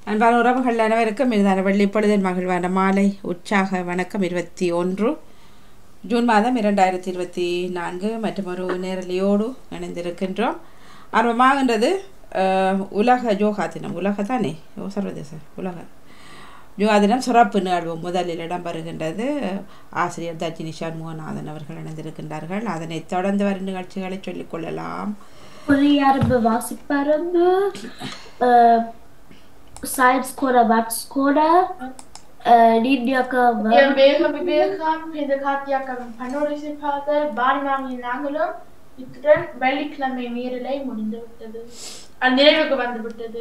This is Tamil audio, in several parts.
அன்பான உறவுகள் அனைவருக்கும் இதுதான வெள்ளிப்பொழுதின் மகிழ்வான மாலை உற்சாக வணக்கம் இருபத்தி ஒன்று ஜூன் மாதம் இரண்டாயிரத்தி இருபத்தி நான்கு மற்றும் ஒரு நேரலையோடு இணைந்திருக்கின்றோம் ஆர்வமாகின்றது அஹ், உலக யோகா தினம் உலக தானே ஓ சர்வதேச உலக யோகா தினம் சிறப்பு நிகழ்வு முதலில் இடம்பெறுகின்றது ஆசிரியர் தர்ஜினி சண்முகநாதன் அவர்கள் இணைந்திருக்கின்றார்கள் அதனைத் தொடர்ந்து வரும் நிகழ்ச்சிகளை சொல்லிக் கொள்ளலாம் Kuriarbe வாசிப்பரம்பு சயின்ஸ் கோட வாட்ஸ் கோட நீண்டியாக்க என் வேகம் விவேகம் இந்த காத்தியாக்கம் பன்னோரிசை பாதல் பாரிமாமி நாங்களும் இத்துடன் வெள்ளிக்கிழமை மீறலை முடிந்துவிட்டது அது நிறைவுக்கு வந்துவிட்டது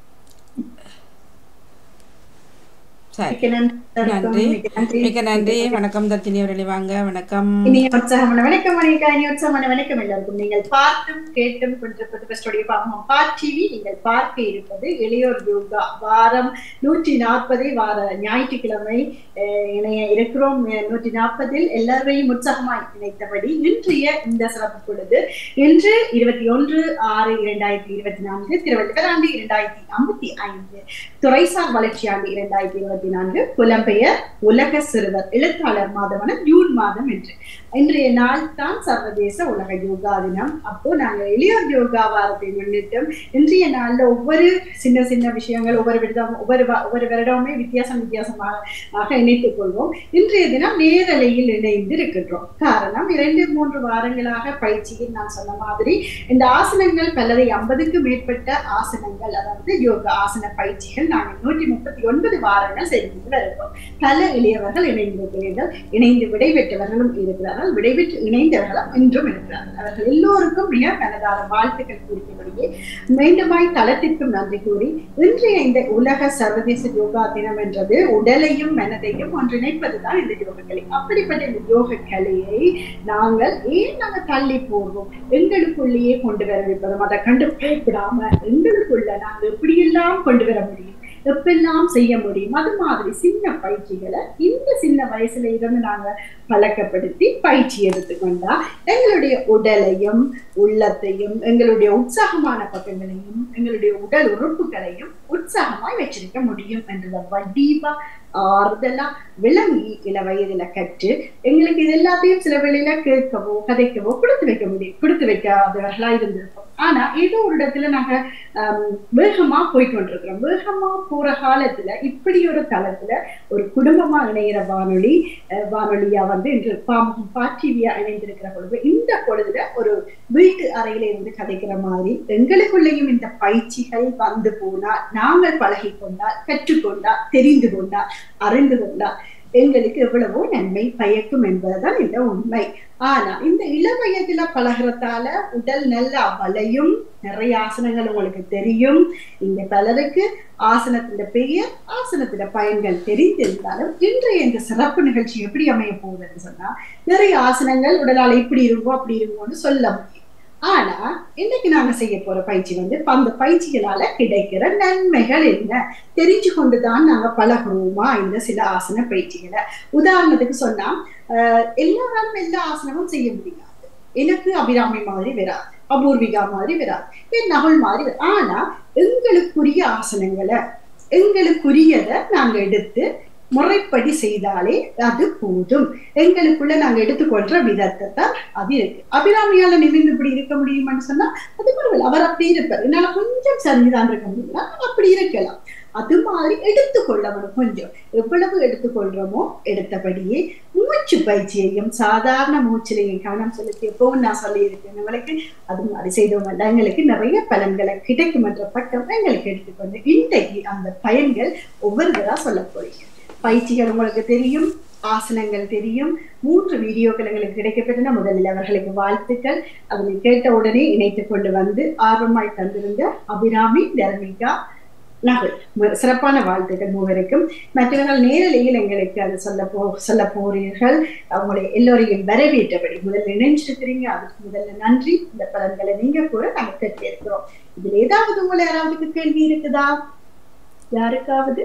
சரி மிக்க நன்றி நன்றி மிக்க நன்றி மிக்க நன்றி வணக்கம் தர்ஜினி அவர்களே வாங்க வணக்கம் இனிய உற்சாகமான வணக்கம் மணிக்கா இனிய உற்சாகமான வணக்கம் எல்லாருக்கும் நீங்கள் பார்த்தும் கேட்டும் கொண்டிருப்பது பெஸ்டோடைய பாகம் பார் டிவி நீங்கள் பார்க்க இருப்பது இளையோர் யோகா வாரம் நூற்றி நாற்பதை வார ஞாயிற்றுக்கிழமை அஹ், இணைய இருக்கிறோம் அஹ், நூற்றி நாற்பதில் எல்லாரையும் உற்சாகமாய் இணைத்தபடி இன்றைய இந்த சிறப்பு பொழுது இன்று இருபத்தி ஒன்று ஆறு இரண்டாயிரத்தி இருபத்தி நான்கு திருவள்ளுவர் ஆண்டு இரண்டாயிரத்தி ஐம்பத்தி ஐந்து துறைசார் வளர்ச்சி ஆண்டு இரண்டாயிரத்தி இருபத்தி நான்கு புலம்பெயர் உலக சிறுவர் எழுத்தாளர் மாதமான ஜூன் மாதம் என்று இன்றைய நாள் தான் சர்வதேச உலக யோகா தினம் அப்போ நாங்க இளையோர் யோகா வாரத்தை முன்னிட்டு இன்றைய நாள்ல ஒவ்வொரு சின்ன சின்ன விஷயங்கள் ஒவ்வொரு விதம் ஒவ்வொரு வா- ஒவ்வொரு வருடமுமே வித்தியாசம் வித்தியாசமாக ஆக இணைத்துக் கொள்வோம் இன்றைய தினம் நேரலையில் இணைந்து இருக்கின்றோம் காரணம் இரண்டு மூன்று வாரங்களாக பயிற்சியில் நான் சொன்ன மாதிரி இந்த ஆசனங்கள் பலரை ஐம்பதுக்கு மேற்பட்ட ஆசனங்கள் அதாவது யோகா ஆசன பயிற்சிகள் நாங்கள் நூற்றி முப்பத்தி ஒன்பது வாரங்கள் செய்து கொண்டு இருக்கோம் பல இளையவர்கள் இணைந்திருக்கிறீர்கள் இணைந்து விடைபெற்றவர்களும் இருக்கிறார்கள் விடைபெற்று இணைந்தவர்களும் இன்றும் இருக்கிறார்கள் அவர்கள் எல்லோருக்கும் மிக மனதார வாழ்த்துக்கள் குறித்தபடியே மீண்டுமாய் தளத்திற்கும் நன்றி கூறி இன்றைய இந்த உலக சர்வதேச யோகா தினம் என்றது உடலையும் மனதையும் ஒன்றிணைப்பதுதான் இந்த யோக கலை அப்படிப்பட்ட இந்த யோக கலையை நாங்கள் ஏன் நாங்கள் தள்ளி போடுவோம் எங்களுக்குள்ளேயே கொண்டு வர வைப்பதும் அதை கண்டு பயப்படாம எங்களுக்குள்ள நாங்கள் எப்படியெல்லாம் கொண்டு வர முடியும் எப்பெல்லாம் செய்ய முடியும் அது மாதிரி சின்ன பயிற்சிகளை இந்த சின்ன வயசுல இருந்து நாங்க பழக்கப்படுத்தி பயிற்சி எடுத்துக்கொண்டா எங்களுடைய உடலையும் உள்ளத்தையும் எங்களுடைய உற்சாகமான பக்கங்களையும் எங்களுடைய உடல் உறுப்புகளையும் உற்சாகமாய் வச்சிருக்க முடியும் என்றத வடிவா ஆறுதலா விளங்கி இள வயதுல கற்று எங்களுக்கு இது எல்லாத்தையும் சில வேளையில கேட்கவோ கதைக்கவோ கொடுத்து வைக்க முடியும் கொடுத்து வைக்காதவர்களா இருந்திருப்போம் ஆனா ஏதோ ஒரு இடத்துல நாங்க ஆம், வேகமா போய் கொண்டிருக்கிறோம் வேகமா போற காலத்துல இப்படி ஒரு தளத்துல ஒரு குடும்பமா இணையிற வானொலி அஹ், வானொலியா வந்து இன்று பாம்பும் பாட்டிவியா இணைந்திருக்கிற பொழுது இந்த பொழுதுல ஒரு வீட்டு அறையில இருந்து கதைக்கிற மாதிரி எங்களுக்குள்ளேயும் இந்த பயிற்சிகள் வந்து போனால் நாங்கள் பழகி கொண்டால் கற்றுக்கொண்டால் தெரிந்து கொண்டால் அறிந்து கொண்டால் எங்களுக்கு எவ்வளவோ நன்மை பயக்கும் என்பதுதான் இந்த உண்மை ஆனா இந்த இள வயதுல பழகிறதால உடல் நல்லா வளையும் நிறைய ஆசனங்கள் உங்களுக்கு தெரியும் இந்த பலருக்கு ஆசனத்தின் பெயர் ஆசனத்தின் பயன்கள் தெரிந்திருந்தாலும் இன்றைய இந்த சிறப்பு நிகழ்ச்சி எப்படி அமைய போகுதுன்னு சொன்னா நிறைய ஆசனங்கள் உடலால் இப்படி இருக்கும் அப்படி இருக்கும்னு சொல்ல முடியும் ஆனா இன்னைக்கு நாங்க செய்ய போற பயிற்சி வந்து அந்த பயிற்சிகளால கிடைக்கிற நன்மைகள் என்ன தெரிஞ்சு கொண்டுதான் நாங்க பழகுறோமா இந்த சில ஆசன பயிற்சிகளை உதாரணத்துக்கு சொன்னா ஆஹ் எல்லாராலும் எல்லா ஆசனமும் செய்ய முடியாது எனக்கு அபிராமி மாதிரி வராது அபூர்விகா மாதிரி வராது என் நகுல் மாதிரி வராது. ஆனா எங்களுக்குரிய ஆசனங்களை எங்களுக்குரியதை நாங்க எடுத்து முறைப்படி செய்தாலே அது போதும் எங்களுக்குள்ள நாங்க எடுத்துக்கொள்ற விதத்தை தான் அது இருக்கு அபிராமியால நிமிர்ந்து இப்படி இருக்க முடியுமான்னு சொன்னா அது பரவாயில்ல அவர் அப்படி இருப்பார் என்னால கொஞ்சம் சரிதான் இருக்க முடியும்னா அப்படி இருக்கலாம் அது மாதிரி எடுத்துக்கொள்ளணும் கொஞ்சம் எவ்வளவு எடுத்துக்கொள்றோமோ எடுத்தபடியே மூச்சு பயிற்சியையும் சாதாரண மூச்சிலையும் கவனம் செலுத்தி எப்பவும் நான் சொல்லியிருக்கேன் நம்மளுக்கு அது மாதிரி செய்தோம் எங்களுக்கு நிறைய பலன்களை கிடைக்கும் என்ற பக்கம் எங்களுக்கு எடுத்துக்கொண்டு இன்றைக்கு அந்த பயன்கள் ஒவ்வொருவரா சொல்ல போறீங்க பயிற்சிகள் உங்களுக்கு தெரியும் ஆசனங்கள் தெரியும் மூன்று வீடியோக்கள் எங்களுக்கு கிடைக்கப்பட்டன முதலில் அவர்களுக்கு வாழ்த்துக்கள் அதனை கேட்ட உடனே இணைத்துக் கொண்டு வந்து ஆர்வமாய் தந்திருந்த அபிராமி தர்மிகா நகுல் மு- சிறப்பான வாழ்த்துக்கள் மூவருக்கும் மற்றவர்கள் நேரலையில் எங்களுக்கு அது சொல்ல போ சொல்ல போறீர்கள் அவங்களை எல்லோரையும் வரவேற்றபடி முதல்ல இணைஞ்சிருக்கிறீங்க அதுக்கு முதல்ல நன்றி இந்த பலன்களை நீங்க கூட நாங்க கேட்டிருக்கிறோம் இதுல ஏதாவது உங்களை யாராவதுக்கு கேள்வி இருக்குதா யாருக்காவது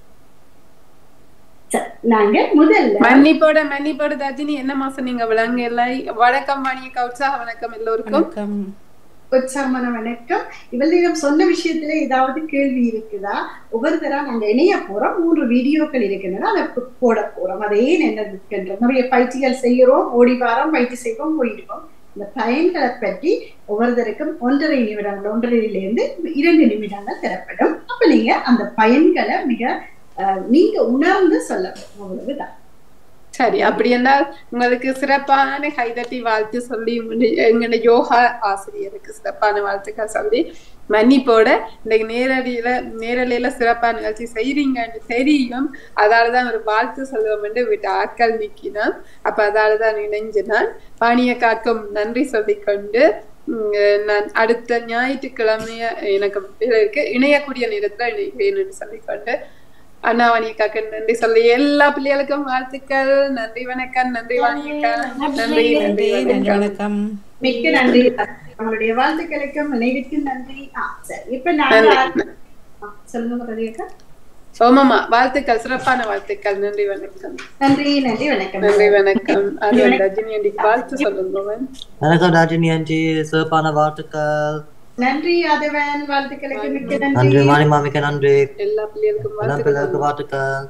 சரி, நாங்க முதல்ல மன்னிப்போட மன்னிப்போட தர்ஜினி என்ன மாசம் நீங்க விளங்க இல்லை வணக்கம் மணியக்கா உற்சாக வணக்கம் எல்லோருக்கும் வணக்கம் உற்சாகமான வணக்கம் இவளிடம் சொன்ன விஷயத்துல ஏதாவது கேள்வி இருக்குதா ஒவ்வொரு தடவை நாங்க இணைய போறோம் மூன்று வீடியோக்கள் இருக்கின்றன அதை போ- போட போறோம் அதை ஏன் என்ன இருக்கின்றோம் நிறைய பயிற்சிகள் செய்கிறோம் ஓடி வாரம் பயிற்சி செய்வோம் போயிடுவோம் இந்த பயன்களை பற்றி ஒவ்வொருத்தருக்கும் ஒன்றரை நிமிடங்கள் ஒன்றரையிலிருந்து இரண்டு நிமிடங்கள் தரப்படும் அப்ப நீங்க அந்த பயன்களை மிக அஹ், நீங்க உணர்ந்து சொல்ல வேண்டும் அவ்வளவுதான் சரி அப்படி என்றால் உங்களுக்கு சிறப்பான கைதட்டி வாழ்த்து சொல்லி முடி- எங்களோட யோகா ஆசிரியருக்கு சிறப்பான வாழ்த்துக்கள் சொல்லி மன்னிப்போட இன்னைக்கு நேரடியில நேரலையில சிறப்பான நிகழ்ச்சி செய்றீங்கன்னு தெரியும் அதாலதான் ஒரு வாழ்த்து சொல்லுவோம் விட்டு ஆட்கள் நிக்கினான் அப்ப அதாலதான் இணைஞ்சினான் பாணிய காக்கும் நன்றி சொல்லிக்கொண்டு உம், நான் அடுத்த ஞாயிற்றுக்கிழமைய எனக்கு வேலை இருக்கு இணையக்கூடிய நேரத்துல இணைவேன்னு சொல்லிக்கொண்டு அண்ணாவாணியக்காக்கு நன்றி சொல்லி எல்லா பிள்ளைகளுக்கும் வாழ்த்துக்கள் நன்றி வணக்கம் நன்றி வாணியக்கா நன்றி நன்றி நன்றி நன்றி வணக்கம் வணக்கம் மிக்க நன்றி உங்களுடைய வாழ்த்துக்களுக்கும் நினைவுக்கும் நன்றி ஆ சரி இப்ப நாங்க நன்றி ஆ, சொல்லுங்க ரதியக்கா சோமம்மா வாழ்த்துக்கள் சிறப்பான வாழ்த்துக்கள் நன்றி வணக்கம் நன்றி நன்றி வணக்கம் நன்றி வணக்கம் அது ரஜினி அண்டிக்கு வாழ்த்து சொல்லுங்க வணக்கம் ராஜினி ஆண்டி சிறப்பான வாழ்த்துக்கள் நன்றி அதவன் வாழ்த்துக்களுக்கு மிக்க நன்றி நன்றி மாணி மாமிக்கு நன்றி எல்லா பிள்ளைகளுக்கும் எல்லா வாழ்த்துக்கள் பிள்ளைகளுக்கு வாழ்த்துக்கள்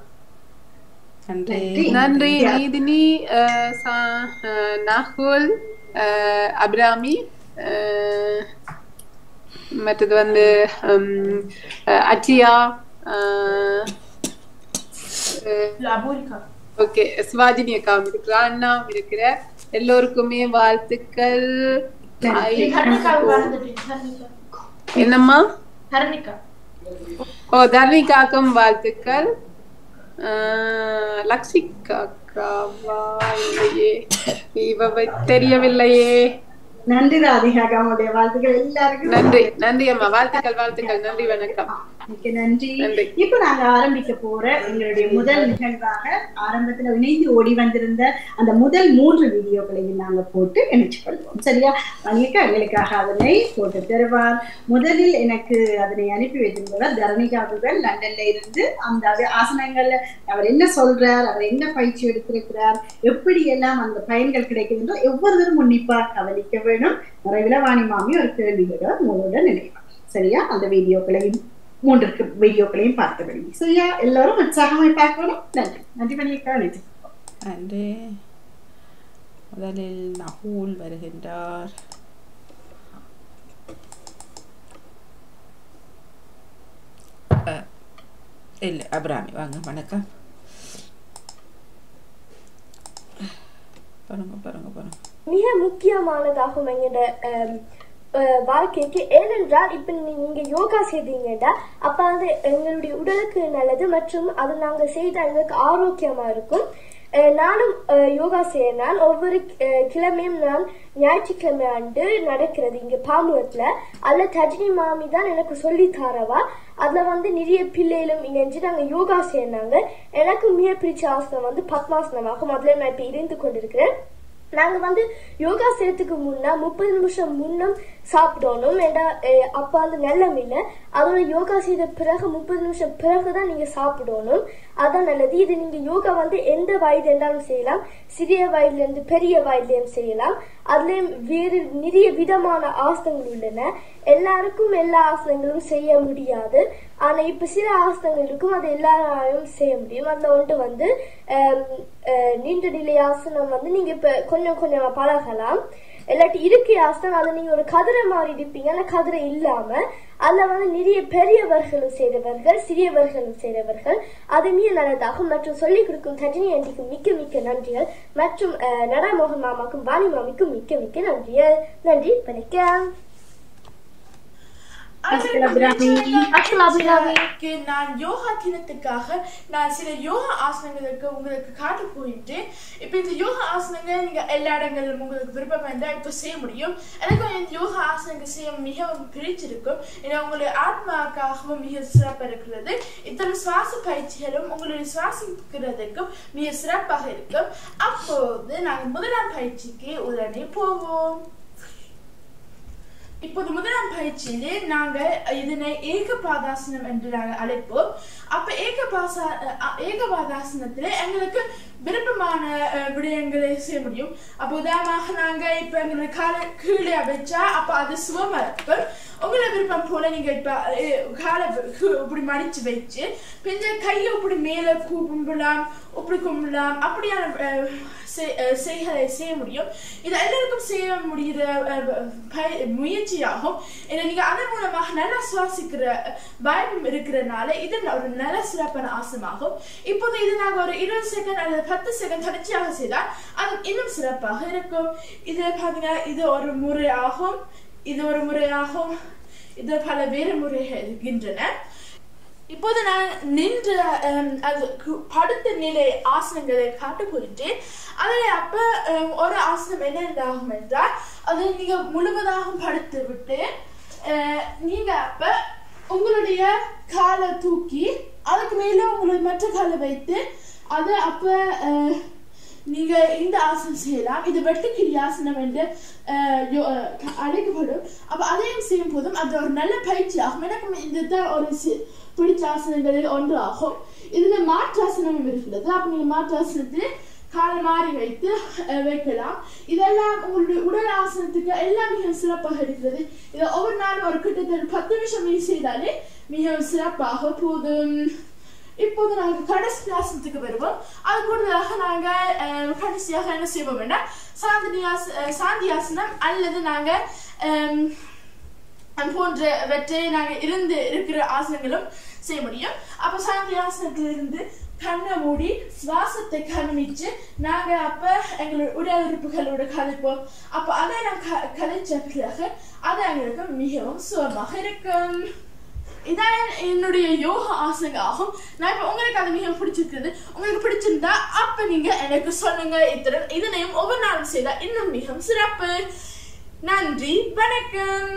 நன்றி நன்றி நீதினி அஹ், சா- அஹ், நாகுல் அஹ், அபிராமி அஹ், மற்றது வந்து ஹம், அஹ், அச்சியா அஹ், அஹ், அபூரிகா ஓகே சிவாஜினி அக்காவும் இருக்கிறா அண்ணாவும் இருக்கிற எல்லோருக்குமே வாழ்த்துக்கள் ஐ- ஹர்னிகா வாழ்ந்துட்டேன் ஹர்னிகா என்னம்மா ஹர்னிகா ஓ தர்ணிகாக்கும் வாழ்த்துக்கள் ஆஹ், லக்ஷிகாக்காவா இல்லையே இவ தெரியவில்லையே நன்றி ராதிகா உங்களுடைய வாழ்த்துக்கள் எல்லாருக்கும் நன்றி நன்றி அம்மா வாழ்த்துக்கள் வாழ்த்துக்கள் நன்றி வணக்கம் மிக்க நன்றி நன்றி. இப்ப நாங்க ஆரம்பிக்க போற எங்களுடைய முதல் நிகழ்வாக ஆரம்பத்துல இணைந்து ஓடி வந்திருந்த அந்த முதல் மூன்று வீடியோக்களையும் நாங்க போட்டு இணைச்சு கொள்வோம் சரியா மணியக்கா எங்களுக்காக அதனை போட்டு தருவார் முதலில் எனக்கு அதனை அனுப்பி வைத்திருந்தவர் தரணிகாவுகள் லண்டன்ல இருந்து அந்த அது- ஆசனங்கள்ல அவர் என்ன சொல்றார் அவர் என்ன பயிற்சி எடுத்திருக்கிறார் எப்படி எல்லாம் அந்த பயன்கள் கிடைக்குதுன்றோ ஒவ்வொருவரும் உன்னிப்பாக கவனிக்க வேணும் நிறைவில் வாணி மாமி ஒரு கேள்விகளோட உங்களோட நினைவார் சரியா அந்த வீடியோக்களையும் மூன்று வீடியோக்களையும் பார்த்தபடி சரியா எல்லாரும் உற்சாகமாய் பார்க்கணும் நன்றி நன்றி பண்ணியிருக்கா நன்றி நன்றி முதலில் நகூல் வருகின்றார் அஹ், இல்லை அபிராமி வாங்க வணக்கம் பாருங்க பாருங்க பாருங்க மிக முக்கியமானதாகும் எங்களோட ஆம், அஹ், வாழ்க்கைக்கு ஏனென்றால் இப்ப நீங்க யோகா செய்தீங்கன்னா அப்ப அது எங்களுடைய உடலுக்கு நல்லது மற்றும் அது நாங்க செய்த எங்களுக்கு ஆரோக்கியமா இருக்கும் அஹ், நானும் அஹ், யோகா செய்யனால் ஒவ்வொரு அஹ், கிழமையும் நான் ஞாயிற்றுக்கிழமை ஆண்டு நடக்கிறது இங்க பாமுகத்துல அதுல தஜினி மாமி தான் எனக்கு சொல்லி தாரவா அதுல வந்து நிறைய பிள்ளைகளும் இணைஞ்சு நாங்க யோகா செய்யறாங்க எனக்கு மிக பிடிச்ச ஆசனம் வந்து பத்மாசனமாகும் அதுல நான் இப்ப இருந்து கொண்டிருக்கிறேன் நாங்க வந்து யோகா செய்யறதுக்கு முன்னா முப்பது நிமிஷம் முன்னம் சாப்பிடணும் ஏண்டா அஹ், அப்ப அது நல்லம் இல்லை அதோட யோகா செய்த பிறகு முப்பது நிமிஷம் பிறகுதான் நீங்க சாப்பிடணும் அதான் நல்லது இது நீங்க யோகா வந்து எந்த வயது இருந்தாலும் செய்யலாம் சிறிய வயதுல இருந்து பெரிய வயதுலயும் செய்யலாம் அதுலயும் வேறு நிறைய விதமான ஆசனங்கள் உள்ளன எல்லாருக்கும் எல்லா ஆசனங்களும் செய்ய முடியாது ஆனா இப்ப சில ஆசனங்கள் இருக்கும் அது எல்லாராலும் செய்ய முடியும் அதுல ஒன்று வந்து ஆம், அஹ், நீண்ட நிலை ஆசனம் வந்து நீங்க இப்ப கொஞ்சம் கொஞ்சமா பழகலாம் இல்லாட்டி இருக்கை ஆசனம் அதை நீங்க ஒரு கதிரை மாதிரி இருப்பீங்க ஆனா கதிரை இல்லாம அதுல வந்து நிறைய பெரியவர்களும் செய்தவர்கள் சிறியவர்களும் செய்தவர்கள் அது மிக நல்லதாகும் மற்றும் சொல்லிக் கொடுக்கும் தஜினி ஆண்டிக்கு மிக்க மிக்க நன்றிகள் மற்றும் அஹ், நடா மோகன் மாமாக்கும் வாணி மாமிக்கும் மிக்க மிக்க நன்றிகள் நன்றி வணக்கம் அபிராமிக்கு நான் யோகா தினத்துக்காக நான் சில யோகா ஆசனங்களுக்கு உங்களுக்கு காட்ட போயிட்டேன் இப்போ இந்த யோகா ஆசனங்கள் நீங்க எல்லா இடங்களிலும் உங்களுக்கு விருப்பம் இருந்தால் இப்போ செய்ய முடியும் எனக்கு இந்த யோகா ஆசனங்கள் செய்ய மிகவும் பிடிச்சிருக்கும் ஏன்னா உங்களுடைய ஆத்மாக்காகவும் மிக சிறப்பாக இருக்கிறது இத்தனை சுவாச பயிற்சிகளும் உங்களுடைய சுவாசிக்கிறதுக்கும் மிக சிறப்பாக இருக்கும் அப்போது நாங்கள் முதலாம் பயிற்சிக்கு உடனே போவோம் இப்போது முதலாம் பயிற்சியிலே நாங்கள் இதனை ஏகபாதாசனம் என்று நாங்கள் அழைப்போம் அப்ப ஏகபாசா அஹ், ஏகபாதாசனத்திலே எங்களுக்கு விருப்பமான அஹ், விடயங்களை செய்ய முடியும் அப்போ உதாரணமாக நாங்க இப்ப எங்களை காலை கீழே வச்சா அப்ப அது சுகமரப்பு உங்களை விருப்பம் போல நீங்க இப்ப அஹ், காலை கீ- இப்படி மடிச்சு வச்சு பிஞ்ச கையை இப்படி மேல கும்பலாம் இப்படி கும்பலாம் அப்படியான அஹ், செய்- அஹ், செய்களை செய்ய முடியும் இது எல்லாருக்கும் செய்ய முடிகிற அஹ், பய- முயற்சியாகும் ஏன்னா நீங்க அதன் மூலமாக நல்லா சுவாசிக்கிற அஹ், பயம் இருக்கிறனால இது ஒரு நல்ல சிறப்பான ஆசனமாகும் இப்போது இது நாங்க ஒரு இருபது செகண்ட் அல்லது பத்து செகண்ட் தொடர்ச்சியாக செய்தால் அது இன்னும் சிறப்பாக இருக்கும் இதுல பாத்தீங்கன்னா இது ஒரு முறை ஆகும் இது ஒரு முறை ஆகும் இது பல வேறு முறைகள் இருக்கின்றன இப்போது நான் நின்ற ஹம், அது கு- படுத்த நிலை ஆசனங்களை காட்ட போயிட்டேன் அதில் அப்ப ஹம், ஒரு ஆசனம் என்ன ஆகும் என்றால் அது நீங்க முழுவதாக படுத்து விட்டு அஹ், நீங்க அப்ப உங்களுடைய காலை தூக்கி அதுக்கு மேல உங்களுடைய மற்ற காலை வைத்து அது அப்ப அஹ், நீங்க இந்த ஆசனம் செய்யலாம் இது வெட்டுக்கிரி ஆசனம் என்று அஹ், யோ- அஹ், அழைக்கப்படும் அப்ப அதையும் செய்யும் போதும் அது ஒரு நல்ல பயிற்சி ஆகும் எனக்கு இதுதான் ஒரு சி- பிடிச்ச ஆசனங்களில் ஒன்று ஆகும் இதுல மாற்றாசனமும் இருக்கிறது அப்ப நீங்க மாற்றாசனத்தில் காலை மாறி வைத்து அஹ், வைக்கலாம் இதெல்லாம் உங்களுடைய உடல் ஆசனத்துக்கு எல்லாம் மிக சிறப்பாக இருக்கிறது இதை ஒவ்வொரு நாளும் ஒரு கிட்டத்தட்ட பத்து நிமிஷம் நீ செய்தாலே மிகவும் சிறப்பாக போதும் இப்போது நாங்கள் கடைசி ஆசனத்துக்கு வருவோம் அது கூடுதலாக நாங்கள் அஹ், கடைசியாக என்ன செய்வோம் என்றால் சாந்தியாச அஹ், சாந்தியாசனம் அல்லது நாங்கள் அம், அது போன்றவற்றை நாங்க இருந்து இருக்கிற ஆசனங்களும் செய்ய முடியும் அப்ப சாந்தி ஆசனத்திலிருந்து கண்ணை மூடி சுவாசத்தை கவனிச்சு நாங்க அப்ப எங்களோட உடல் உறுப்புகளோட கதைப்போம் அப்ப அதை நான் க கதைச்ச பிறகு அது எங்களுக்கு மிகவும் சுகமாக இருக்கும் இதான் என்னுடைய யோகா ஆசனங்க ஆகும் நான் இப்ப உங்களுக்கு அது மிகவும் பிடிச்சிருக்கிறது உங்களுக்கு பிடிச்சிருந்தா அப்ப நீங்க எனக்கு சொல்லுங்க இத்துடன் இதனையும் ஒவ்வொரு நாளும் செய்தா இன்னும் மிகவும் சிறப்பு நன்றி வணக்கம்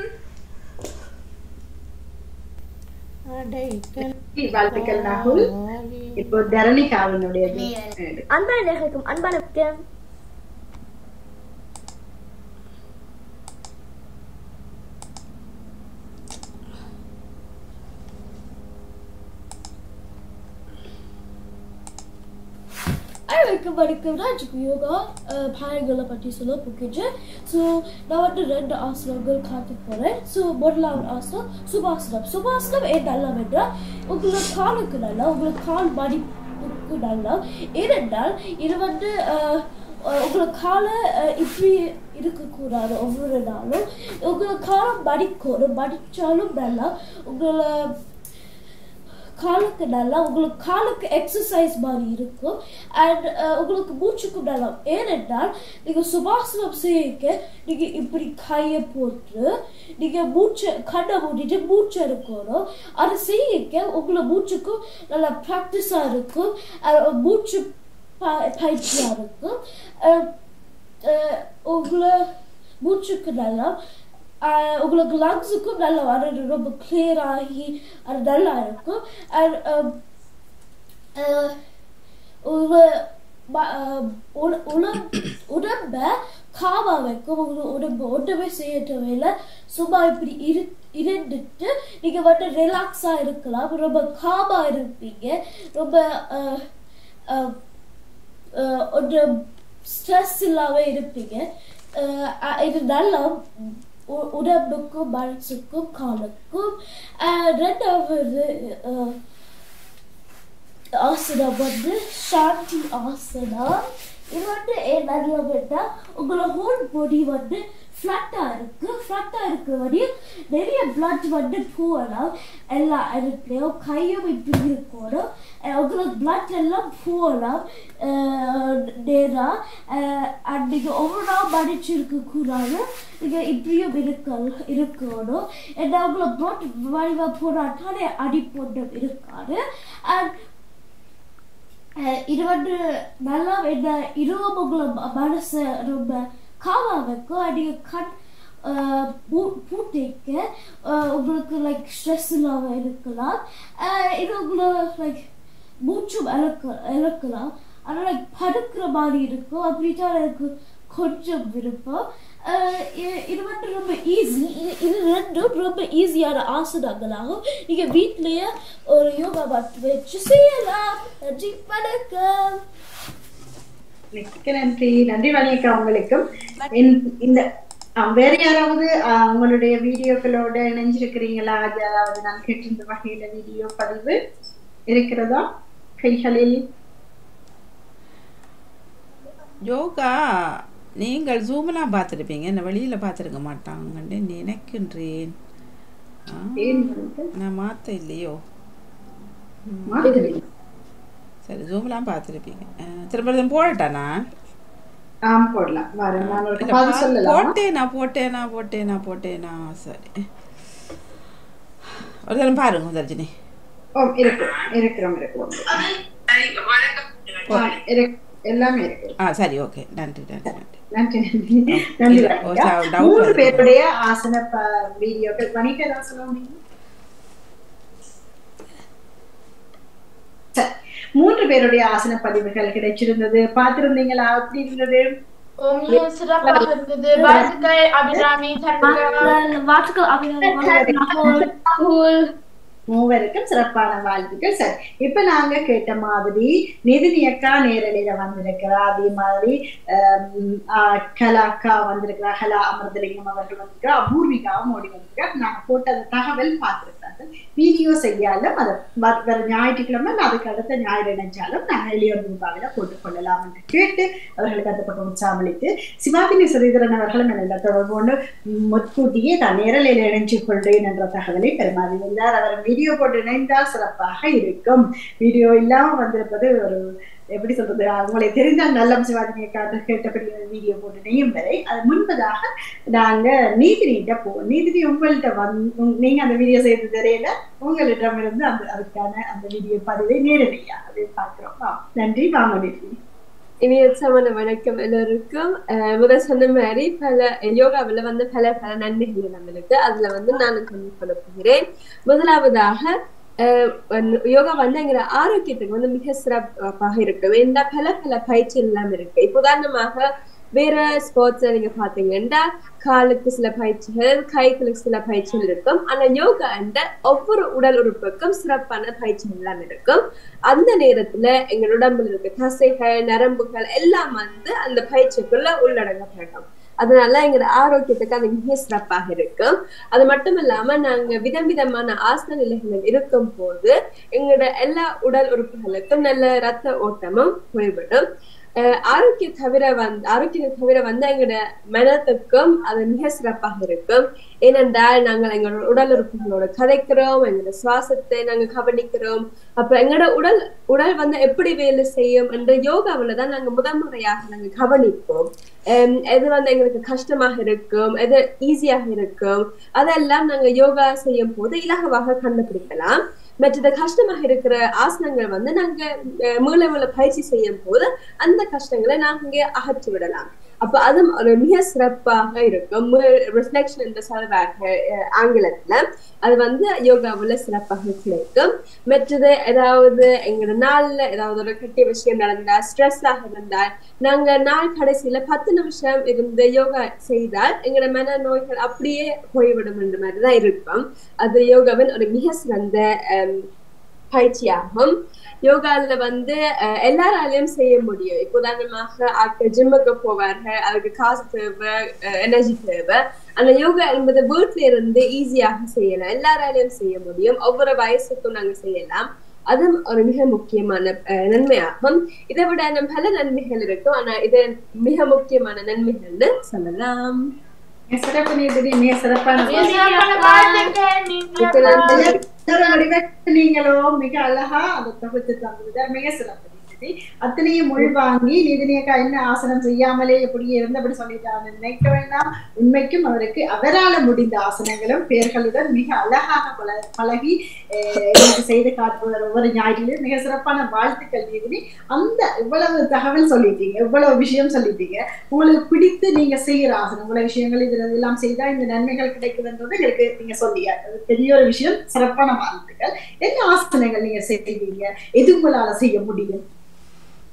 வாழ்த்துக்கள் ராகுல் இப்போ தரணிகாவினுடைய அன்பான நேர்களுக்கும் அன்பான வணக்கம். அனைவருக்கும் வணக்கம் ராஜுக்கு யோகா அஹ், பாயங்களை பற்றி சொல்ல போகிறேன் ஸோ நான் வந்து ரெண்டு ஆசனங்கள் காட்ட போகிறேன் ஸோ முதலாவது ஆசனம் சுபாசனம் சுபாசனம் ஏன் நல்லா என்றால் உங்களுக்கு காலுக்கு நல்லா உங்களுக்கு கால் மடிப்புக்கு நல்லா ஏனென்றால் இது வந்து அஹ், அஹ், உங்களுக்கு காலை அஹ், இப்படி இருக்கக்கூடாது ஒவ்வொரு நாளும் உங்களுக்கு காலம் மடிக்கணும் மடித்தாலும் நல்லா உங்களை காலுக்கு நல்லா உங்களுக்கு காலுக்கு எக்ஸசைஸ் மாதிரி இருக்கும் அண்ட் உங்களுக்கு மூச்சுக்கும் நல்லா ஏனென்றால் நீங்கள் சுபாசனம் செய்ய நீங்கள் இப்படி கையை போட்டு நீங்கள் மூச்சை கண்ணை மூடிட்டு மூச்சு எடுக்கணும் அதை செய்ய உங்களை மூச்சுக்கும் நல்லா ப்ராக்டிஸாக இருக்கும் அஹ், மூச்சு ப- பயிற்சியாக இருக்கும் அஹ், அஹ், உங்களை மூச்சுக்கு நல்லா ஆஹ் உங்களுக்கு லங்ஸுக்கும் நல்லா வர்றது ரொம்ப கிளியர் ஆகி அது நல்லா இருக்கும் அண்ட் உங்க ம- ஆஹ் உட- உட- உடம்ப காவா வைக்கும் உங்க உடம்பு ஒன்றுமே செய்ய தேவையில்லை சும்மா இப்படி இரு இருந்துட்டு நீங்க வந்து ரிலாக்ஸா இருக்கலாம் ரொம்ப காமா இருப்பீங்க ரொம்ப ஆஹ், ஆஹ், ஆஹ், ஒரு ஸ்ட்ரெஸ் இல்லாம இருப்பீங்க ஆஹ் அ- இது நல்லா உ- உடம்புக்கும் மனசுக்கும் காலுக்கும் ஆஹ் ரெண்டாவது ஆஹ், ஆசனம் வந்து சாந்தி ஆசனம் இது வந்து ஏன் நல்லா வேண்டாம் உங்களோட ஹோல் பாடி வந்து ஃப்ளாட்டாக இருக்கு ஃப்ளாட்டாக இருக்கிற வரையும் நிறைய பிளட் வந்து போகலாம் எல்லா இடத்துலையும் கையும் இப்படி இருக்கணும் அஹ் உங்களுக்கு பிளட் எல்லாம் போகலாம் நேராக நீங்கள் ஒவ்வொரு நாள் மடிச்சிருக்க கூடாது நீங்கள் இப்படியும் இருக்க இருக்கணும் ஏன்னா உங்களை பிளட் வடிவாக போராட்டாலே அடிப்பொண்டம் இருக்காது அண்ட் அஹ் இது வந்து நல்லா என்ன இதுவும் உங்களை ம- மனசை ரொம்ப காவா வைக்கும் and நீங்க கண் அஹ், பூ- பூட்டிக்க அஹ், உங்களுக்கு லைக் ஸ்ட்ரெஸ் இல்லாமல் இருக்கலாம் அஹ் இது உங்களை லைக் மூச்சும் இழக்க இழக்கலாம் ஆனால் லைக் படுக்கிற மாதிரி இருக்கும் அப்படிதான் எனக்கு கொஞ்சம் விருப்பம் அஹ் இ- இது வந்து ரொம்ப ஈஸி இது ரெண்டும் ரொம்ப ஈஸியான ஆசனங்களாகும் நீங்க வீட்லயே ஒரு யோகா மேட் வச்சு செய்யலாம் நன்றி வணக்கம் மிக்க நன்றி நன்றி வணிகா உங்களுக்கும் இந்த- இந்த ஆ, வேற யாராவது ஆ, உங்களுடைய வீடியோக்களோட இணைஞ்சிருக்கிறீங்களா யாராவது நான் கேட்டிருந்த வகையில வீடியோ பதிவு இருக்கிறதா கைகளில் யோகா நீங்கள் ஜூமெல்லாம் பார்த்துருப்பீங்க என்ன வெளியில் பார்த்துருக்க மாட்டாங்கன்னு நினைக்கின்றேன் ஆ, ஏன் வந்து நான் மாற்ற இல்லையோ மாத்துறீங்க? சரி ஜூமெல்லாம் பார்த்துருப்பீங்க ஆ, திரும்ப திரும்ப போடட்டா நான் ஆம் போடலாம் வரேன் நான் ஒரு இல்ல, பதில் பா- சொல்லலாம் போட்டேனா போட்டேனா போட்டேனா போட்டேனா சரி ஒரு தரம் பாருங்க தர்ஜினி ஓ இருக்கிறோம் இருக்கிறோம் இருக்கிறோம் ஆ, இருக்கு- எல்லாமே இருக்கு ஆ சரி ஓகே நன்றி நன்றி நன்றி நன்றி நன்றி நன்றி இல்ல, வனிகா. ஒரு doubt மூன்று வருது. பேருடைய ஆசன ப- வீடியோக்கள் வணிக ஏதாவது சொல்ல முடியுமா சரி. மூன்று பேருடைய ஆசன பதிவுகள் கிடைச்சிருந்தது பார்த்திருந்தீங்களா எப்படி இருந்தது மிக சிறப்பாக இருந்தது வாழ்த்துக்கள் அபிராமி தன்விகா வாழ்த்துக்கள் அபிநயம் மூவருக்கும் சிறப்பான வாழ்த்துக்கள் சரி இப்ப நாங்க கேட்ட மாதிரி நிதினி அக்கா நேரலையில வந்திருக்கிறா அதே மாதிரி ஆம், ஆ, கலாக்கா வந்திருக்கிறா ஹலா அமிர்தலிங்கம் அவர்கள் வந்திருக்கிறா அபூர்விகாவும் ஓடி வந்திருக்கா நாங்க போட்ட அந்த தகவல் பார்த்திருக்காங்க வீடியோ செய்யாலும் அதை வ- வர ஞாயிற்றுக்கிழமை இல்ல அதுக்கு அடுத்த ஞாயிறு இணைஞ்சாலும் நாங்கள் எளியோர் ரூபாவில போட்டுக்கொள்ளலாம் என்று கேட்டு அவர்களுக்கு அந்த பக்கம் உற்சாகமளித்து சிவாதினி சுரீதரன் அவர்களும் என்னிட தொடர்பு கொண்டு முற்கூட்டியே தான் நேரலையில் இணைஞ்சு கொள்றேன் என்ற தகவலை பெருமாறியிருந்தார் அவர் வீடியோ போட்டு இணைந்தால் சிறப்பாக இருக்கும் வீடியோ இல்லாம வந்திருப்பது ஒரு எப்படி சொல்றது உங்களை தெரிந்தால் நல்லம் சிவாதினியை காட்டு கேட்டபடி ஒரு வீடியோ போட்டு இணையும் வரை அது முன்பதாக நாங்க நீதினிகிட்ட போவோம் நீதினி உங்கள்கிட்ட வந்து உங்க- நீங்க அந்த வீடியோ செய்து தெரியல உங்களிடம் இருந்து அந்த அதுக்கான அந்த வீடியோ பதிவை நேரடியாக அதை பார்க்கிறோம் ஆ, நன்றி வாங்க நீதினி இனியச்சமான வணக்கம் எல்லோருக்கும் அஹ் முதல் சொன்ன மாதிரி பல யோகாவில் வந்து பல பல நன்மைகள் நம்மளுக்கு அதுல வந்து நான் கொஞ்சம் சொல்ல போகிறேன் முதலாவதாக அஹ் வந்து யோகா வந்து எங்கிற ஆரோக்கியத்துக்கு வந்து மிக சிறப்பாக இருக்கு இந்த பல பல பயிற்சி எல்லாம் இருக்கு இப்போ உதாரணமாக வேற ஸ்போர்ட்ஸ் நீங்க பாத்தீங்கன்னா காலுக்கு சில பயிற்சிகள் கைகளுக்கு சில பயிற்சிகள் இருக்கும் ஆனா யோகா என்ற ஒவ்வொரு உடல் உறுப்புக்கும் சிறப்பான பயிற்சிகள் எல்லாம் இருக்கும் அந்த நேரத்துல எங்க உடம்புல இருக்க தசைகள் நரம்புகள் எல்லாம் வந்து அந்த பயிற்சிக்குள்ள உள்ளடங்கப்படும் அதனால எங்க ஆரோக்கியத்துக்கு அது மிக சிறப்பாக இருக்கும் அது மட்டும் இல்லாம நாங்க விதம் விதமான ஆசன நிலைகளில் இருக்கும் போது எங்களோட எல்லா உடல் உறுப்புகளுக்கும் நல்ல ரத்த ஓட்டமும் போய்விடும் அஹ் ஆரோக்கியம் தவிர வந்து ஆரோக்கியம் தவிர வந்து எங்களோட மனத்துக்கும் அது மிக சிறப்பாக இருக்கும் ஏனென்றால் நாங்கள் எங்களோட உடல் உறுப்புகளோட கதைக்கிறோம் எங்களோட சுவாசத்தை நாங்க கவனிக்கிறோம் அப்ப எங்களோட உடல் உடல் வந்து எப்படி வேலை செய்யும் என்ற யோகாவில தான் நாங்க முதல் முறையாக நாங்க கவனிப்போம் ஹம் எது வந்து எங்களுக்கு கஷ்டமாக இருக்கும் எது ஈஸியாக இருக்கும் அதெல்லாம் நாங்க யோகா செய்யும் போது இலகுவாக கண்டுபிடிக்கலாம் மற்றது கஷ்டமாக இருக்கிற ஆசனங்கள் வந்து நாங்க அஹ், மீள மீள பயிற்சி செய்யும் போது அந்த கஷ்டங்களை நாங்க அகற்றி விடலாம் அப்ப அது ஒரு மிக சிறப்பாக இருக்கும் ரிஃப்ளெக்ஷன் என்று சொல்வார்கள் அஹ், ஆங்கிலத்துல அது வந்து யோகாவுல சிறப்பாக கிடைக்கும் மற்றது ஏதாவது எங்களோட நாள்ல ஏதாவது ஒரு கட்டிய விஷயம் நடந்தா ஸ்ட்ரெஸ்ஸாக இருந்தால் நாங்க நாள் கடைசியில பத்து நிமிஷம் இருந்து யோகா செய்தால் எங்களோட மன நோய்கள் அப்படியே போய்விடும் என்ற மாதிரிதான் இருக்கும் அது யோகாவின் ஒரு மிக சிறந்த ஹம், பயிற்சியாகும் யோகால வந்து அஹ், எல்லாராலையும் செய்ய முடியும் இப்போ உதாரணமாக ஆட்கள் ஜிம்முக்கு போவார்கள் அதுக்கு காசு தேவை எனர்ஜி தேவை அந்த யோகா என்பது வீட்ல இருந்து ஈஸியாக செய்யலாம் எல்லாராலையும் செய்ய முடியும் ஒவ்வொரு வயசுக்கும் நாங்க செய்யலாம் அதுவும் ஒரு மிக முக்கியமான அஹ், நன்மையாகும் இதை விட நம்ம பல நன்மைகள் இருக்கும் ஆனா இது மிக முக்கியமான நன்மைகள்னு சொல்லலாம் மிக சிறப்பு நீதினி மிக சிறப்பான மிக சிறப்பான வாழ்த்துக்கள் நீங்க மிக்க நன்றி. இன்னொரு வடிவத்தில் நீங்களோ மிக அழகா அதை தொகுத்து தந்துவிட்டார் மிக சிறப்பு நீதினி அத்தனையும் உள்வாங்கி நீதினியக்கா என்ன ஆசனம் செய்யாமலே எப்படியே இருந்தபடி சொல்லிட்டாங்க நினைக்க வேண்டாம் உண்மைக்கும் அவருக்கு அவரால முடிந்த ஆசனங்களும் பெயர்களுடன் மிக அழகாக பல பழகி அஹ், எங்களுக்கு செய்து காட்டுவதர் ஒவ்வொரு ஞாயிற்றிலும் மிக சிறப்பான வாழ்த்துக்கள் நீதினி அந்த இவ்வளவு தகவல் சொல்லிட்டீங்க இவ்வளவு விஷயம் சொல்லிட்டீங்க உங்களுக்கு பிடித்து நீங்க செய்யற ஆசனம் இவ்வளவு விஷயங்கள் இதுல எல்லாம் செய்தா இந்த நன்மைகள் கிடைக்குதுன்றது எனக்கு நீங்க சொன்னீங்க அது பெரிய ஒரு விஷயம் சிறப்பான வாழ்த்துக்கள் என்ன ஆசனங்கள் நீங்க செய்வீங்க எது உங்களால செய்ய முடியும்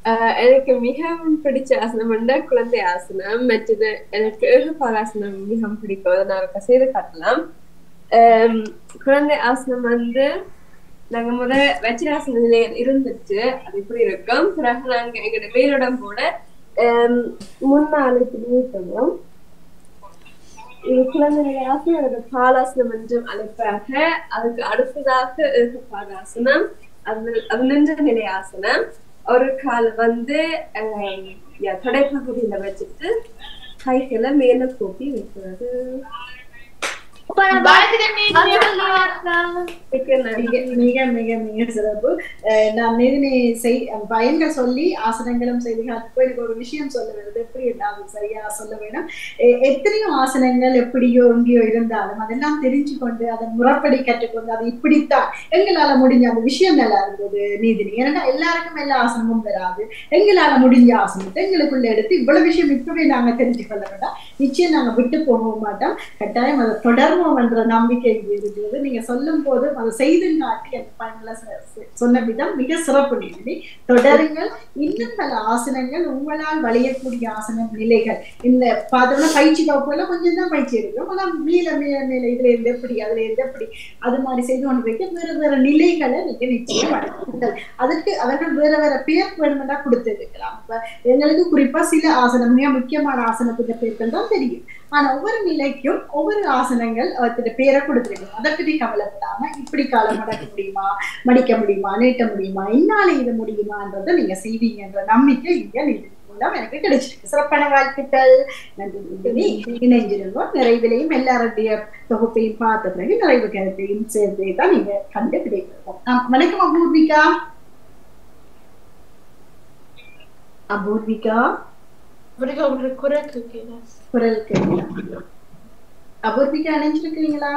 ஆஹ் எனக்கு மிகவும் பிடிச்ச ஆசனம் என்ன குழந்தை ஆசனம் மற்றது எனக்கு ஏகபாலாசனம் மிகவும் பிடிக்கும் அதை நான் இப்ப செய்து காட்டலாம் ஆம், குழந்தை ஆசனம் வந்து நாங்க முத வச்சிராசன நிலையில் இருந்துட்டு அது இப்படி இருக்கும் பிறகு நாங்க எங்களோட மேலிடம் போட ஆம், முன்னாள் இப்படி நீட்டணும் இது குழந்தை நிலை ஆசனம் அல்லது பாலாசனம் என்றும் அழைப்பாக அதுக்கு அடுத்ததாக ஏகபாலாசனம் அது அது நின்ற நிலை ஆசனம் ஒரு கால் வந்து ஆம், யா, தொடைப்பகுதியில வச்சுட்டு கைகளை மேல கூப்பி வைக்கிறது மிக்க நன்றி. மிக மிக மிக மிக சிறப்பு அஹ் நான் நிதினி செய் பயங்கள் சொல்லி ஆசனங்களும் செய்து காட்டுப்போ எனக்கு ஒரு விஷயம் சொல்ல வருது எப்படி நான் சரியா சொல்ல வேணும் எ- எத்தனையோ ஆசனங்கள் எப்படியோ எங்கேயோ இருந்தாலும் அதெல்லாம் தெரிஞ்சு கொண்டு அதை முறைப்படி கற்றுக்கொண்டு அது இப்படித்தான் எங்களால முடிஞ்ச அந்த விஷயம் நல்லா இருந்தது நீதினி ஏன்னா எல்லாருக்கும் எல்லா ஆசனமும் வராது எங்களால முடிஞ்ச ஆசனத்தை எங்களுக்குள்ள எடுத்து இவ்வளவு விஷயம் இப்பவே நாங்க தெரிஞ்சு கொள்ள வேண்டாம் நிச்சயம் நாங்க விட்டு போகவும் மாட்டோம் கட்டாயம் அதை தொடர்வோம் என்ற நம்பிக்கை இங்கு இருக்கிறது நீங்க சொல்லும் போது அதை செய்து காட்டி அந்த பயன்களை சொ- சொ- சொன்ன விதம் மிக சிறப்பு நீதினி தொடருங்கள் இன்னும் பல ஆசனங்கள் உங்களால் வளையக்கூடிய ஆசன நிலைகள் இந்த பார்த்தோம்னா பயிற்சி வகுப்புல கொஞ்சம் தான் பயிற்சி இருக்கும் ஆனா மேல மேல மேல இதுல இருந்து எப்படி அதுல இருந்து எப்படி அது மாதிரி செய்து கொண்டு வைக்க வேற வேற நிலைகளை நீங்க நிச்சயம் வளர்க்குங்கள் அதற்கு அவர்கள் வேற வேற பேர் வேணுமெண்டா கொடுத்திருக்கலாம் இப்ப எங்களுக்கு குறிப்பா சில ஆசனம் மிக முக்கியமான ஆசனத்துக்கு பேர்கள் தான் தெரியும் ஆனா ஒவ்வொரு நிலைக்கும் ஒவ்வொரு ஆசனங்கள் அவர்கிட்ட பேரை கொடுத்துருக்கோம் அதை பற்றி கவலைப்படாம இப்படி காலம் மடக்க முடியுமா மடிக்க முடியுமா நீட்ட முடியுமா என்னால இது முடியுமான்றதை நீங்க செய்வீங்கன்ற நம்பிக்கை இங்க நீங்க மூலம் எனக்கு கிடைச்சிருக்கு சிறப்பான வாழ்த்துக்கள் நன்றி நந்தினி. இணைஞ்சிருந்தோம் நிறைவிலையும் எல்லாருடைய தொகுப்பையும் பார்த்த பிறகு நிறைவு கருத்தையும் சேர்த்தே தான் நீங்க கண்டு கிடைப்போம் வணக்கம் அபூர்விகா அபூர்விகா அவருக்கு அவரோட குரல் கேட்கல குரல் கேட்கலாம் அபூர்விகா இணைஞ்சிருக்கிறீங்களா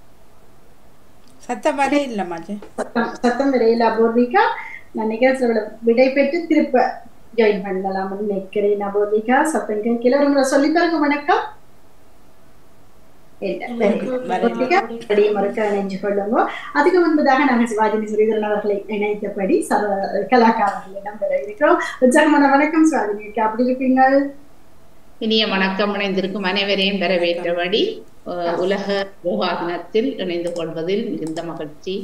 சத்தம் வரே இல்லை மாஜே சத்தம் சத்தம் விரையில் அபூர்விகா நான் நிகழ்ச்சியோட விடை பெற்று திருப்ப ஜாயின் பண்ணலாம் நினைக்கிறேன் அபூர்விகா சத்தம் கேட்கல ஒரு முறை சொல்லி தருங்க வணக்கம் இல்ல, very good. அபூர்விகா, மறுபடியும் மறுக்க இணைஞ்சு கொள்ளுங்க அதுக்கு முன்பதாக நாங்கள் சிவாஜினி ஸ்ரீதரன் அவர்களை இணைத்தபடி சர்வ கலாக்காரர்களிடம் பெற இருக்கிறோம் உற்சாகமான வணக்கம் சிவாஜினி அக்கா. அப்படி இருப்பீங்க இனிய வணக்கம் இணைந்திருக்கும் அனைவரையும் வரவேற்றபடி அஹ், உலக யோகா தினத்தில் இணைந்து கொள்வதில் மிகுந்த மகிழ்ச்சி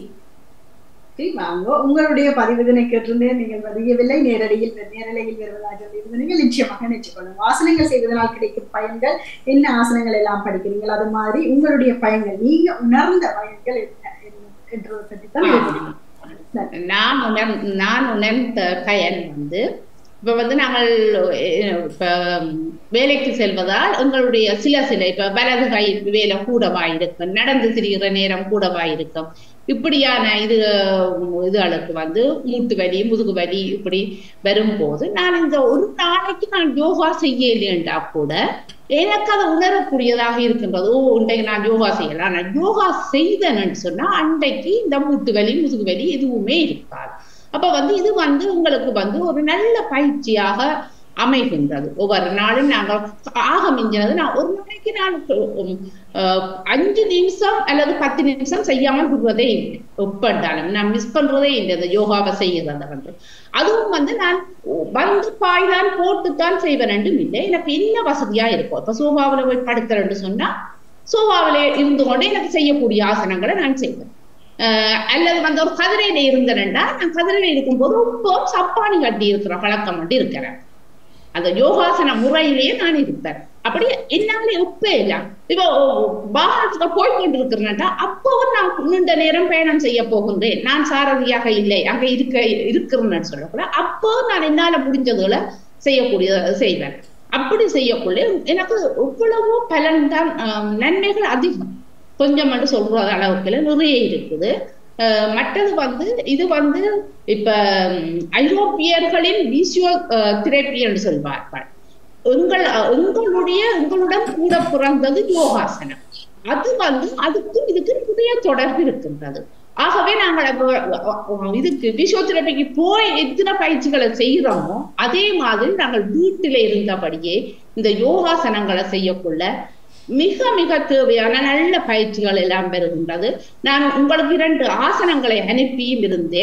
சரி, வாங்க உங்களுடைய பதிவுதனை கேட்டிருந்தேன் நீங்கள் பதியவில்லை நேரடியில் நேரலையில் வருவதாக சொல்லியிருந்தீங்க நிச்சயமாக நினைச்சுக்கொள்ளுங்க ஆசனங்கள் செய்வதனால் கிடைக்கும் பயன்கள் என்ன ஆசனங்கள் எல்லாம் படிக்கிறீங்களோ அது மாதிரி உங்களுடைய பயன்கள் நீங்க உணர்ந்த பயன்கள் என்ன என்ன- என்றதை பற்றி தான் எழுதுறீங்க. நான் உணர் நான் உணர்ந்த பயன் வந்து இப்ப வந்து நாங்கள் அஹ், இப்ப வேலைக்கு செல்வதால் எங்களுடைய சில சில இப்ப வலது கை வேலை கூடவா இருக்கும் நடந்து திரிகிற நேரம் கூடவா இருக்கும் இப்படியான இது இதுகளுக்கு வந்து மூட்டு வலி முதுகு வலி இப்படி வரும்போது நான் இந்த ஒரு நாளைக்கு நான் யோகா செய்யலேண்டா கூட எனக்கு அதை உணரக்கூடியதாக இருக்கின்றது ஓ இன்றைக்கு நான் யோகா செய்யலாம் நான் யோகா செய்தேன்னு சொன்னா அன்றைக்கு இந்த மூட்டு வலி முதுகு வலி எதுவுமே இருக்காது அப்ப வந்து இது வந்து உங்களுக்கு வந்து ஒரு நல்ல பயிற்சியாக அமைகின்றது ஒவ்வொரு நாளும் நாங்கள் ஆக மிஞ்சினது நான் ஒரு நாளைக்கு நான் உம், அஹ், அஞ்சு நிமிஷம் அல்லது பத்து நிமிஷம் செய்யாமல் விடுவதே இல்லை எப்பண்டாலும் நான் மிஸ் பண்றதே இல்லை இந்த யோகாவை செய்யறத வந்து அதுவும் வந்து நான் வந்து பாய்தான் போட்டுத்தான் செய்வேன் ரெண்டும் இல்லை எனக்கு என்ன வசதியா இருக்கும் இப்ப சோபாவில போய் படுக்கிறேன்னு சொன்னா சோபாவில இருந்து கொண்டு எனக்கு செய்யக்கூடிய ஆசனங்களை நான் செய்வேன் அஹ் அல்லது வந்து ஒரு கதிரையில இருந்தேன்டா நான் கதிரையில இருக்கும்போது இப்போ சப்பானி கட்டி இருக்கிற பழக்கம் வந்து இருக்கிறேன் அந்த யோகாசன முறையிலேயே நான் இருப்பேன் அப்படி என்னால எப்ப இல்ல இப்போ வாகனத்துல போய் கொண்டிருக்கிறேன்டா அப்பவும் நான் நீண்ட நேரம் பயணம் செய்ய போகின்றேன் நான் சாரதியாக இல்லை அங்க இருக்க இருக்கிறேன்னு சொல்லக்கூட அப்போ நான் என்னால முடிஞ்சதுகளை செய்யக்கூடிய செய்வேன் அப்படி செய்யக்குள்ள எனக்கு எவ்வளவோ பலன் தான் ஆஹ், நன்மைகள் அதிகம் கொஞ்சம் மட்டும் சொல்ற அளவுக்கு நிறைய இருக்குது அஹ் மற்றது வந்து இது வந்து இப்ப ம், ஐரோப்பியர்களின் விஷுவல் திரேப்பி என்று சொல்வார்கள் எங்கள் எங்களுடைய எங்களுடன் கூட பிறந்தது யோகாசனம் அது வந்து அதுக்கு இதுக்கு நிறைய தொடர்பு இருக்கின்றது ஆகவே நாங்கள் அப்ப, இதுக்கு பிசியோதெரபிக்கு போய் எத்தனை பயிற்சிகளை செய்யறோமோ அதே மாதிரி நாங்கள் வீட்டில இருந்தபடியே இந்த யோகாசனங்களை செய்யக்குள்ள மிக மிக தேவையான நல்ல பயிற்சிகள் எல்லாம் பெறுகின்றது நான் உங்களுக்கு இரண்டு ஆசனங்களை அனுப்பியும் இருந்தேன்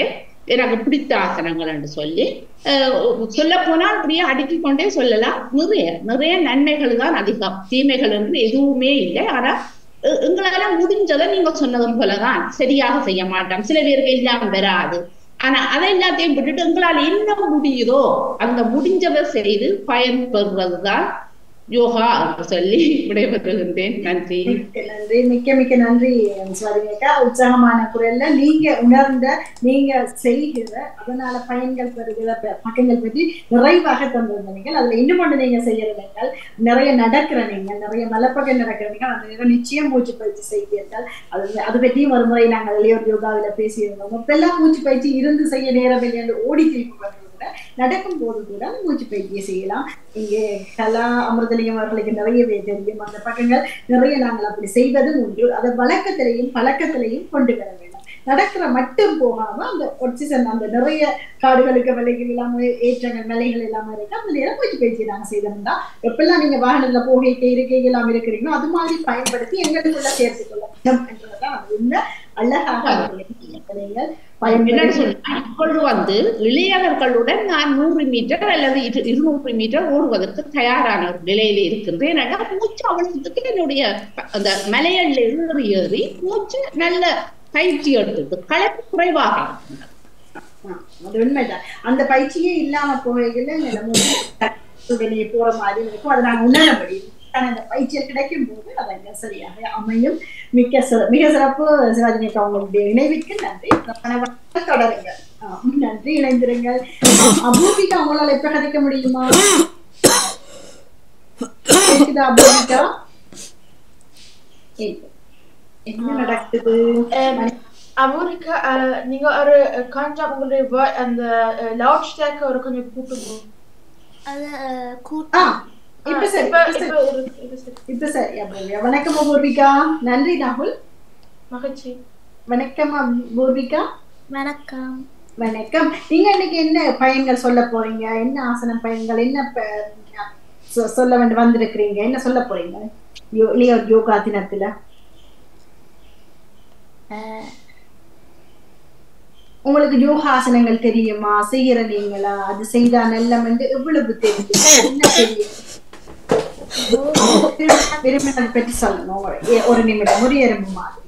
எனக்கு பிடித்த ஆசனங்கள் என்று சொல்லி சொல்ல போனால் அப்படியே அடுக்கிக் கொண்டே சொல்லலாம் நிறைய நிறைய நன்மைகள் தான் அதிகம் தீமைகள் என்று எதுவுமே இல்லை ஆனா எ- எங்களால முடிஞ்சதை நீங்க சொன்னதும் போலதான் சரியாக செய்ய மாட்டோம் சில பேருக்கு எல்லாம் வராது ஆனா அதை எல்லாத்தையும் விட்டுட்டு எங்களால் என்ன முடியுதோ அந்த முடிஞ்சதை செய்து பயன் பெறுவதுதான் யோகா என்று சொல்லி விடைபெறுகின்றேன் நன்றி மிக்க நன்றி மிக்க மிக்க நன்றி சுவாதிகா உற்சாகமான குரல்ல நீங்க உணர்ந்த நீங்க செய்கிற அதனால பயன்கள் பெறுகிற ப- பக்கங்கள் பற்றி நிறைவாக தந்திருந்த நீங்கள் அதுல இன்னும் ஒன்று நீங்க செய்யற நீங்கள் நிறைய நடக்கிற நீங்கள் நிறைய மலப்பக்கம் நடக்கிற நீங்கள் அந்த நேரம் நிச்சயம் மூச்சு பயிற்சி செய்வீர்கள் அது அது பற்றியும் ஒரு முறை நாங்கள் இளையோர் யோகாவில பேசியிருந்தோம் இப்பெல்லாம் மூச்சு பயிற்சி இருந்து செய்ய நேரமில்லை என்று ஓடி திருப்பி கொண்டு கூட நடக்கும் போது கூட மூச்சு பயிற்சியை செய்யலாம் இங்கே கலா அமிர்தலிங்கம் அவர்களுக்கு நிறையவே தெரியும் அந்த பக்கங்கள் நிறைய நாங்கள் அப்படி செய்வதும் உண்டு அதை வழக்கத்திலையும் பழக்கத்திலையும் கொண்டு வர வேண்டும் நடக்கிற மட்டும் போகாம அந்த ஒட்சிசன் அந்த நிறைய காடுகளுக்கு விலைகள் இல்லாம ஏற்றங்கள் நிலைகள் இல்லாம இருக்கு அந்த நேரம் மூச்சு பயிற்சி நாங்க செய்தோம்னா எப்பெல்லாம் நீங்க வாகனத்துல போகைக்க இருக்கை எல்லாம் இருக்கிறீங்களோ அது மாதிரி பயன்படுத்தி எங்களுக்குள்ள சேர்த்துக் கொள்ள வேண்டும் என்றதான் அது உண்மை அழகாக நீங்கள் என்னன்னு பயன்படுத்தி சொன்னா இப்பொழுது வந்து இளையவர்களுடன் நான் நூறு மீட்டர் அல்லது இரு- இருநூறு மீட்டர் ஓடுவதற்கு தயாரான ஒரு நிலையில இருக்கின்றேன் ஏன்னா மூச்சு அவ்வளவுக்கு என்னுடைய அந்த மலையல்ல ஏறி ஏறி மூச்சு நல்ல பயிற்சி எடுத்தது களைப்பு குறைவாக இருக்கின்றது. ஆ, அது உண்மைதான் அந்த பயிற்சியே இல்லாம போகையில உடனே போற மாதிரி இருக்கும் அதை நாங்க உணர முடியும் ஆனா அந்த பயிற்சியில் கிடைக்கும் போது அதங்க சரியாக அமையும் மிக்க சிற- மிக சிறப்பு சிவாஜினிக்கு அவங்களுடைய இணைவிற்கு நன்றி கணவன் தொடருங்க ஆ, நன்றி இணைந்திருங்கள் அபூபிகா அவங்களால எப்ப கதைக்க முடியுமா கேக்குதா அபூபிகா இல்ல. என்ன நடக்குது அவருக்கு அஹ், நீங்க ஒரு அஹ், கொஞ்சம் உங்களுடைய vo- அந்த லவுட் ஸ்டேக்க ஒரு கொஞ்சம் கூட்டுங்க அது அஹ், ஆ கூட்டு இப்ப சரி இப்ப இப்ப சரி. இப்ப ஒரு- இப்ப சரி. இப்ப சரி அபூர்விகா வணக்கம் அபூர்விகா நன்றி ராகுல் மகிழ்ச்சி வணக்கம் அபூர்விகா வணக்கம் வணக்கம் நீங்க இன்னைக்கு என்ன பயன்கள் சொல்ல போறீங்க என்ன ஆசனம் பயன்கள் என்ன ப- சொ- சொல்ல வேண்டி வந்திருக்கிறீங்க என்ன சொல்ல போறீங்க யோ- இல்லையா யோகா தினத்துல அஹ், உங்களுக்கு யோகாசனங்கள் தெரியுமா செய்யற நீங்களா அது செய்தா நல்லம் என்று எவ்வளவு தெரியும் என்ன தெரியும் விரும்பினதை பற்றி சொல்லணும் ஒரு- ஒரு நிமிடம் ஒரு எறும்பு மாதிரி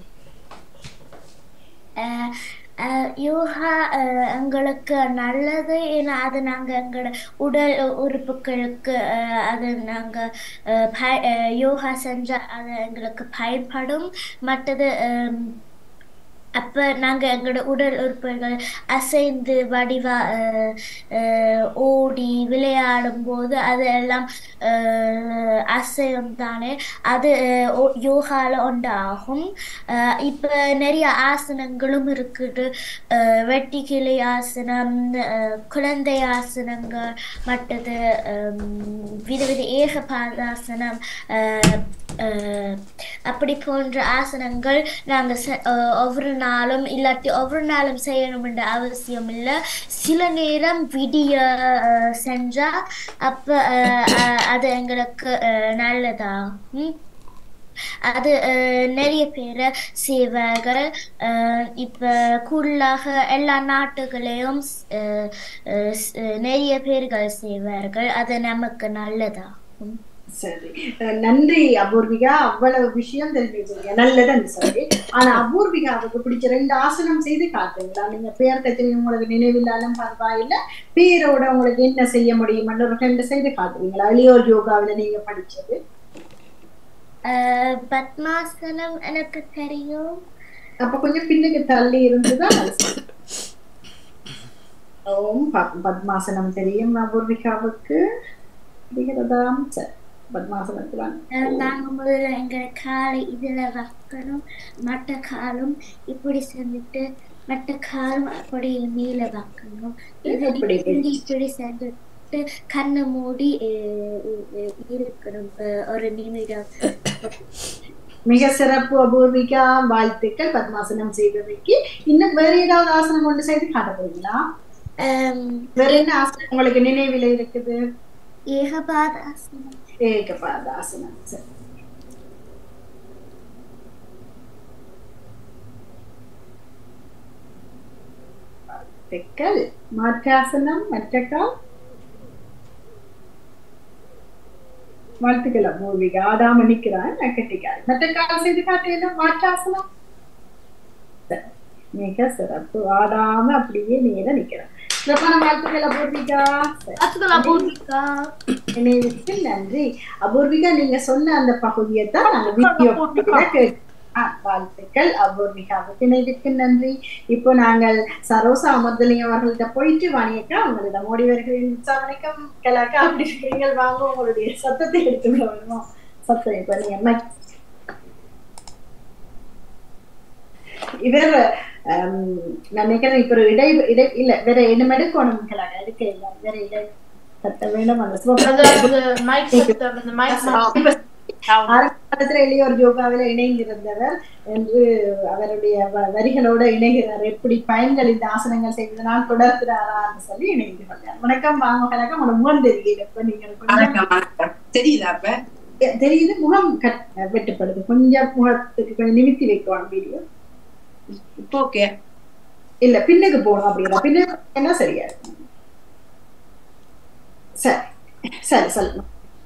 அஹ், அஹ், யோகா அஹ், எங்களுக்கு நல்லது ஏன்னா அது நாங்கள் எங்களோட உடல் உறுப்புகளுக்கு அஹ், அது நாங்கள் யோகா செஞ்சால் அது எங்களுக்கு பயன்படும் மற்றது அஹ், அப்போ நாங்கள் எங்களோட உடல் உறுப்புகள் அசைந்து வடிவா அஹ், அஹ், ஓடி விளையாடும் போது அது எல்லாம் அஹ், அசையும் தானே அது அஹ், ஒ- யோகால உண்டாகும் இப்போ நிறைய ஆசனங்களும் இருக்குது அஹ், வெட்டிக்கிளி ஆசனம் அஹ், குழந்தை ஆசனங்கள் மற்றது ஹம், விதவித ஏகபாதாசனம் அஹ், அஹ், அப்படி போன்ற ஆசனங்கள் நாங்கள் ஒவ்வொரு நாளும் இல்லாட்டி ஒவ்வொரு நாளும் செய்யணும் என்ற அவசியம் இல்லை சில நேரம் விடிய அஹ், செஞ்சா அப்போ அது எங்களுக்கு அஹ், நல்லதாகும் அது அஹ், நிறைய பேர் செய்வார்கள் அஹ், இப்ப கூடுதலாக எல்லா நாட்டுகளையும் அஹ், அஹ், ஸ்- நிறைய பேர்கள் செய்வார்கள் அது நமக்கு நல்லதாகும் சரி அஹ் நன்றி அபூர்விகா அவ்வளவு விஷயம் தெரிஞ்சு வச்சிருக்கீங்க நல்லதுன்னு சரி ஆனா அபூர்விகாவுக்கு பிடிச்ச ரெண்டு ஆசனம் செய்து காட்டுங்களா நீங்க பேர் தெரியும் உங்களுக்கு நினைவில்லாலும் பரவாயில்ல பேரோட உங்களுக்கு என்ன செய்ய முடியும்னு ஒரு ரெண்டு செய்து காட்டுவீங்களா இளையோர் யோகாவில நீங்க படிச்சது அஹ், பத்மாசனம் எனக்கு தெரியும் அப்ப கொஞ்சம் பின்னுக்கு தள்ளி இருந்துதான் அது சரி. ஓம் பத்- பத்மாசனம் தெரியும் அபூர்விகாவுக்கு புரிகிறதாம் சரி பத்மாசனத்துல அஹ், நாங்க முதல்ல எங்க காலை இதுல வைக்கணும் மற்ற காலும் இப்படி செஞ்சுட்டு மற்ற காலும் அப்படி மேல வைக்கணும் இது எப்படி இப்படி இப்படி செஞ்சுட்டு கண்ணை மூடி அஹ், அஹ், இருக்கணும் அஹ், ஒரு நிமிடம் மிக சிறப்பு அபூர்விகா வாழ்த்துக்கள் பத்மாசனம் செய்ததைக்கு இன்னும் வேற ஏதாவது ஆசனம் கொண்டு செய்து காட்ட போறீங்களா அஹ், வேற என்ன ஆசனம் உங்களுக்கு நினைவில இருக்குது ஏகபாதாசனம் ஏகபாதாசனம் சரி வாழ்த்துக்கள் மாற்றாசனம் மற்ற கால் வாழ்த்துக்கள் அபூர்விகா ஆடாம நிக்கிறான் நான் கட்டிக்காரு மற்ற கால் செய்து காட்டுங்க மாற்றாசனம் சரி. மிக சிறப்பு ஆடாம அப்படியே நேர நிக்கிறான் சிறப்பான வாழ்த்துக்கள் அபூர்விகா சரி. வாழ்த்துக்கள் அபூர்விகா நினைவுக்கு நன்றி அபூர்விகா நீங்க சொன்ன அந்த பகுதியை தான் நாங்க வீடியோ கேட்டு ஆ, வாழ்த்துக்கள் அபூர்விகாவுக்கு நினைவுக்கு நன்றி இப்போ நாங்கள் சரோசா அமர்தலிங்கம் அவர்கள்ட்ட போயிட்டு வாணியக்கா உங்களிடம் ஓடி வருகிறேன் உற்சா, வணக்கம் கலாக்கா அப்படி இருக்கிறீங்க வாங்க உங்களுடைய சத்தத்தை எடுத்துக்க வருவோம் சத்தம் இப்ப நீங்க mic இவர் ஆம், நான் நினைக்கிறேன் இப்ப ஒரு இடை இடை இல்ல வேற என்ன எடுக்கணும் கலாக்கா எடுக்க இல்ல வேற இடை சத்த வேணும் அந்த சிவப்பு மைக் சத்தம் அந்த மைக் ஆரம்பத்துல இளையோர் யோகாவில இணைந்திருந்தவர் என்று அவருடைய வ- வரிகளோட இணைகிறார் எப்படி பயன்கள் இந்த ஆசனங்கள் செய்வதனால் தொடர்கிறாரான்னு சொல்லி இணைந்து கொண்டார் வணக்கம் வாங்க வணக்கம் உங்க முகம் தெரியல இப்ப நீங்க கொஞ்சம் வணக்கம் வணக்கம் தெரியுதா அப்ப தெ- தெரியுது முகம் கட் வெட்டுப்படுது கொஞ்சம் முகத்துக்கு கொஞ்சம் நிமித்தி வைக்கணும் வீடியோ இப்போ ஓகே இல்ல பின்னுக்கு போகணும் அப்படிங்கிற பின்னுக்கு என்ன சரியா இருக்கும் சரி சரி சொல்லுங்க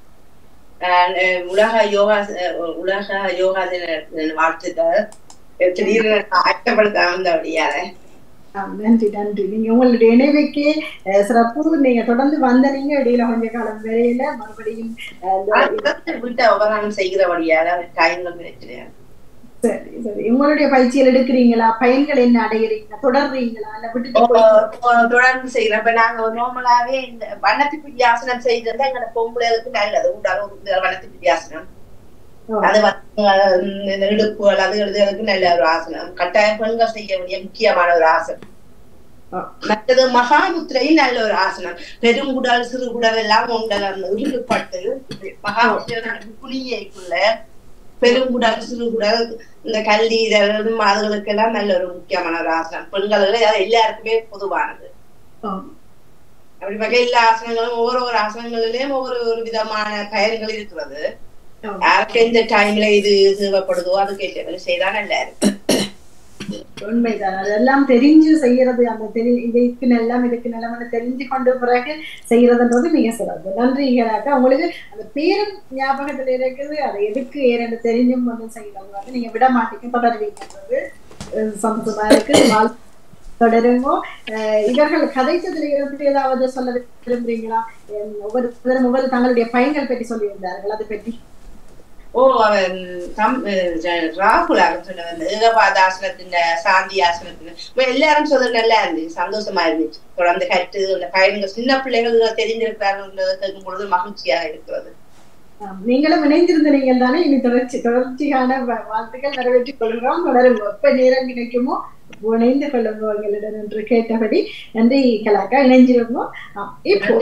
அஹ் உலக யோகா அஹ் உலக யோகா தின வாழ்த்துக்கள் திடீர்னு அச்சப்படுத்த வந்தபடியால ஆம், நன்றி நன்றி நீங்க உங்களுடைய இணைவைக்கு அஹ், சிறப்பு நீங்க தொடர்ந்து வந்த நீங்க இடையில கொஞ்ச காலம் வரையில மறுபடியும் அஹ், இந்த- வீட்டை உபகாரம் செய்கிறபடியால டைம்ல கிடைக்கிறேன் சரி சரி உங்களுடைய பயிற்சிகள் எடுக்கிறீங்களா பயன்கள் என்ன அடைகிறீங்க தொடர்றீங்களா இல்ல விட்டுட்டு போய் தொடர்ந்து செய்யறோம் இப்ப நாங்க நார்மலாவே இந்த வண்ணத்து பிரியாசனம் செய்திருந்தா எங்களோட பொம்பளைகளுக்கு நல்லது உண்டான வண்ணத்து பிரியாசனம் அது வந்து அஹ், இந்த இடுப்புகள் அது எழுதுகளுக்கு நல்ல ஒரு ஆசனம் கட்டாய பெண்கள் செய்ய வேண்டிய முக்கியமான ஒரு ஆசனம் மற்றது மகாமுத்திரையும் நல்ல ஒரு ஆசனம் பெருங்குடல் சிறுகுடல் எல்லாம் உண்டல் இறுக்கப்பட்டு மகாமுத்திரை குளியைக்குள்ள பெருங்குடல் சிறுகுடல் இந்த கல்லீரல் அதுகளுக்கு எல்லாம் நல்ல ஒரு முக்கியமான ஒரு ஆசனம் பெண்கள் அது எல்லாருக்குமே பொதுவானது அப்படி வகை எல்லா ஆசனங்களும் ஒவ்வொரு ஒரு ஆசனங்களிலேயும் ஒவ்வொரு ஒரு விதமான பயன்கள் இருக்கிறது யாருக்கு எந்த டைம்ல இது தேவைப்படுதோ அதுக்கு ஏற்ற செய்தா நல்லா இருக்கு உண்மைதான் அதெல்லாம் தெரிஞ்சு செய்யறது அந்த தெரி இதுக்கு நல்லம் இதுக்கு நல்லம்னு தெரிஞ்சு கொண்டு பிறகு செய்யறதுன்றது மிக சிறப்பு நன்றி ஈகராக்கா உங்களுக்கு அந்த பேரும் ஞாபகத்துல இருக்குது அதை எதுக்கு ஏன்னு தெரிஞ்சும் வந்து செய்யறது வந்து நீங்க விட மாட்டீங்க தொடர்வீங்கன்றது அஹ், சந்தோஷமா இருக்கு வாழ்த்து தொடருங்க அஹ், இவர்கள் கதைத்ததுல இருந்து ஏதாவது சொல்ல விரும்புறீங்களா அஹ், ஒவ்வொரு ஒவ்வொரு தங்களுடைய பயன்கள் பற்றி சொல்லியிருந்தார்கள் அதை பற்றி ஓ அவன் கம் ராகுல் அவன் சொன்ன அந்த ஏகபாதாசனத்தின் சாந்தி ஆசனத்தின் இப்ப எல்லாரும் சொல்றது நல்லா இருந்துச்சு சந்தோஷமா இருந்துச்சு தொடர்ந்து கட்டு அந்த பயன்கள் சின்ன பிள்ளைகள் தெரிஞ்சிருக்கிறார்கள் கேட்கும் பொழுது மகிழ்ச்சியாக இருக்கிறது ஆம், நீங்களும் இணைந்திருந்த நீங்கள் தானே இனி தொடர்ச்சி தொடர்ச்சியான வ- வாழ்த்துக்கள் நிறைவேற்றிக் கொள்கிறோம் தொடருங்க எப்ப நேரம் கிடைக்குமோ அப்போ இணைந்து கொள்ளுங்க எங்களிடம் என்று கேட்டபடி நன்றி கலாக்கா இணைஞ்சிருங்க ஆம், இப்போ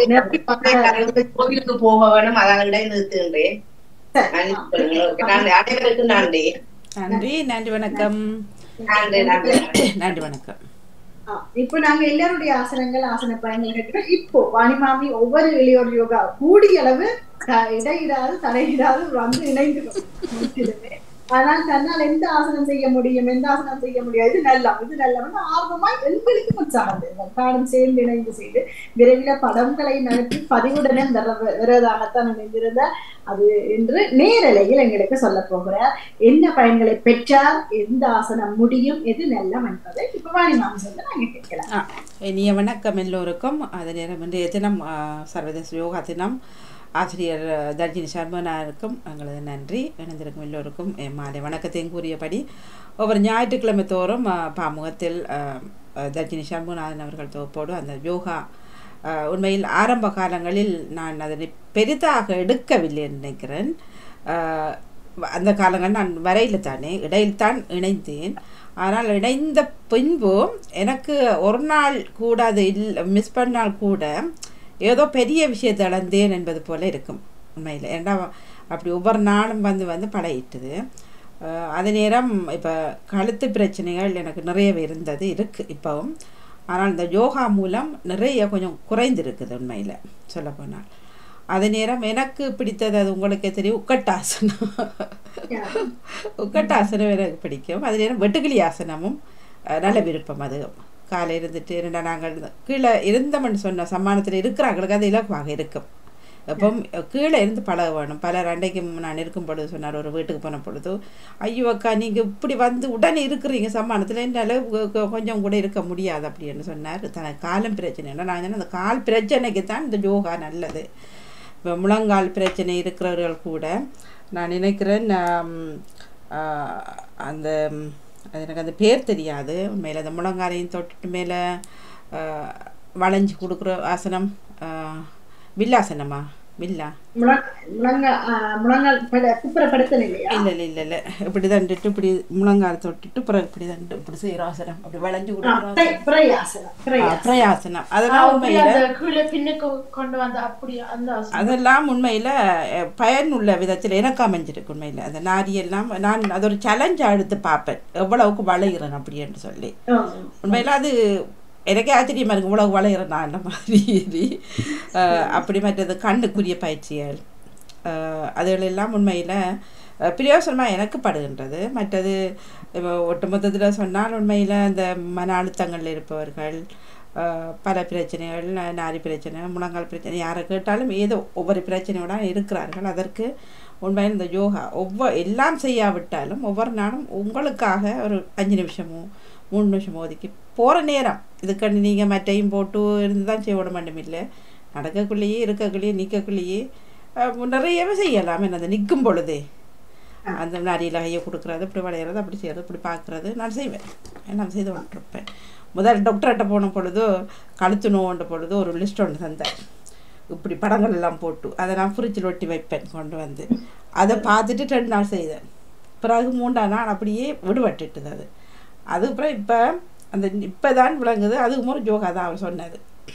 நிறைய கோவிலுக்கு போக வேணும் அதான் இடை நிறுத்துகின்றேன் மன்னித்துக் கொள்ளுங்கள். நான் அனைவருக்கும் நன்றி நன்றி நன்றி வணக்கம் நன்றி நன்றி நன்றி வணக்கம் ஆ, இப்போ நாங்க எல்லாருடைய ஆசனங்கள் ஆசன பயன்கள் கேட்டோம் இப்போ வாணிமாமி ஒவ்வொரு இளையோர் யோகா கூடிய அளவு த- இடையிடாது தலையிடாது வந்து இணைந்து கொள்ளும். ஆனால் தன்னால் எந்த ஆசனம் செய்ய முடியும் எந்த ஆசனம் செய்ய முடியாது இது நல்ல இது நல்லவன் ஆர்வமாய் எங்களுக்கு உற்சாகம் தேவை. தானும் சேர்ந்து இணைந்து செய்து விரைவில் படங்களை நடத்தி பதிவுடனும் வர- வருவதாகத்தான் நினைந்திருந்தார் அது என்று நேரலையில் எங்களுக்கு சொல்ல போகிறார் என்ன பயன்களை பெற்றார் எந்த ஆசனம் முடியும் எது நல்லம் என்பதை இப்ப வாணிமாமி சொல்ல நாங்க கேட்கலாம் ஆ, இனிய வணக்கம் எல்லோருக்கும் அதே நேரம் இன்றைய தினம் ஆ, சர்வதேச யோகா தினம் ஆசிரியர் அ, தர்ஜினி சர்மனாருக்கும் எங்களது நன்றி இணைந்திருக்கும் எல்லோருக்கும் என் மாலை வணக்கத்தையும் கூறியபடி ஒவ்வொரு ஞாயிற்றுக்கிழமை தோறும் ஆ, பாமுகத்தில் ஆ, அ, தர்ஜினி சர்மநாதன் அவர்கள் தொகுப்போடு அந்த யோகா ஆ, உண்மையில் ஆரம்ப காலங்களில் நான் அதனை பெரிதாக எடுக்கவில்லை என்று நினைக்கிறேன் ஆ, அந்த காலங்கள் நான் வரையில் தானே இடையில் தான் இணைந்தேன் ஆனால் இணைந்த பின்பும் எனக்கு ஒரு நாள் கூட அது இல் மிஸ் பண்ணால் கூட ஏதோ பெரிய விஷயத்தை இழந்தேன் என்பது போல இருக்கும் உண்மையில் ஏன்னா அப்படி ஒவ்வொரு நாளும் வந்து வந்து பழகிட்டுது அஹ் அதே நேரம் இப்போ கழுத்து பிரச்சனைகள் எனக்கு நிறையவே இருந்தது இருக்குது இப்போவும் ஆனால் இந்த யோகா மூலம் நிறைய கொஞ்சம் குறைந்திருக்குது உண்மையில் சொல்லப்போனால் அதே நேரம் எனக்கு பிடித்தது அது உங்களுக்கே தெரியும் உக்கட்டாசனம் உக்கட்டாசனம் எனக்கு பிடிக்கும் அதே நேரம் வெட்டுக்கிளி ஆசனமும் அஹ், நல்ல விருப்பம் அது காலை இருந்துட்டு ரெண்டா நாங்கள் இருந்த- கீழே இருந்தோம்னு சொன்ன சம்மானத்தில் இருக்கிறாங்களுக்கு அது இலகுவாக இருக்கும் அப்போ கீழே இருந்து பழக வேணும் பலர் அன்றைக்கு நான் இருக்கும் பொழுது சொன்னார் ஒரு வீட்டுக்கு போன பொழுது ஐயோ அக்கா நீங்கள் இப்படி வந்து உடனே இருக்கிறீங்க சம்மானத்தில் என்னால் கொ- கொ- கொஞ்சம் கூட இருக்க முடியாது அப்படின்னு சொன்னார் தனக்கு காலம் பிரச்சனை இல்லை நான் சொன்னேன், அந்த கால் பிரச்சனைக்கு தான் இந்த யோகா நல்லது இப்போ முழங்கால் பிரச்சனை இருக்கிறவர்கள் கூட நான் நினைக்கிறேன் ஆம், ஆ, அந்த ம், அது எனக்கு அந்த பேர் தெரியாது உண்மையில் அந்த முழங்காலையும் தொட்டுட்டு மேலே வளைஞ்சு கொடுக்குற ஆசனம் ஆ, வில்லாசனமா வில்லா முழங்க முழங்க ஆஹ், முழங்கால் பட- குப்புறப்படுத்தல் இல்லையா இல்லை இல்லை இல்லை இல்லை இப்படி தண்டுட்டு இப்படி முழங்கால் தொட்டுட்டு அப்புறம் இப்படி தண்டு இப்படி செய்கிற ஆசனம் அப்படி வளைஞ்சு ஆ, கொடுக்குற பிர- பிரயாசனம் ஆ, பிரயாசனம் பிரயாசனம் அதெல்லாம் அப்படி உண்மையில் அந்த கீழே பின்னுக்கு கொண்டு வந்து அப்படி அந்த ஆசனம். அதெல்லாம் உண்மையில் பயனுள்ள விதத்தில் எனக்கு அமைஞ்சிருக்கு உண்மையில் அந்த நாரியெல்லாம் நான் அது ஒரு சேலஞ்சாக எடுத்து பார்ப்பேன் எவ்வளவுக்கு வளைகிறேன் அப்படின்னு சொல்லி உண்மையில் அது எனக்கே ஆச்சரியமா இருக்கு இவ்வளவு வளைகிறேன் நான் அந்த மாதிரி அஹ், அப்படி மற்றது கண்ணுக்குரிய பயிற்சிகள் அஹ், அதுகளெல்லாம் உண்மையில் பிரயோசனமாக எனக்கு படுகின்றது மற்றது இப்போ ஒட்டுமொத்தத்தில் சொன்னால் உண்மையில் இந்த மன அழுத்தங்களில் இருப்பவர்கள் அஹ், பல பிரச்சனைகள் ந- நாரி பிரச்சனை முழங்கால் பிரச்சனை யாரை கேட்டாலும் ஏதோ ஒவ்வொரு பிரச்சனையோட இருக்கிறார்கள் அதற்கு உண்மையில் இந்த யோகா ஒவ்வொரு எல்லாம் செய்யாவிட்டாலும் ஒவ்வொரு நாளும் உங்களுக்காக ஒரு அஞ்சு நிமிஷமோ மூணு நிமிஷமோ ஒதுக்கி போகிற நேரம் இதுக்கு நீங்கள் மற்றையும் போட்டு இருந்து தான் செய்ய விட மாட்டோம் இல்லை நடக்கக்குள்ளேயே இருக்கக்குள்ளேயே நிற்கக்குள்ளேயே அஹ், நிறையவே செய்யலாம் என்னது நிற்கும் பொழுதே அந்த நரியில் கையை கொடுக்குறது இப்படி வளையிறது அப்படி செய்கிறது இப்படி பார்க்குறது நான் செய்வேன் நான் செய்து கொண்டிருப்பேன் முதல் டாக்டர்கிட்ட போன பொழுது கழுத்து நோண்ட பொழுது ஒரு லிஸ்ட் ஒன்று தந்தார் இப்படி படங்கள் எல்லாம் போட்டு அதை நான் ஃப்ரிட்ஜில் ஒட்டி வைப்பேன் கொண்டு வந்து அதை பார்த்துட்டு ரெண்டு நாள் செய்தேன் பிறகு மூன்றாம் நாள் அப்படியே விடுபட்டுட்டுது அது அதுக்கப்புறம் இப்போ அந்த இப்போ தான் விளங்குது அதுக்கு ஒரு ஜோகா தான் அவர் சொன்னது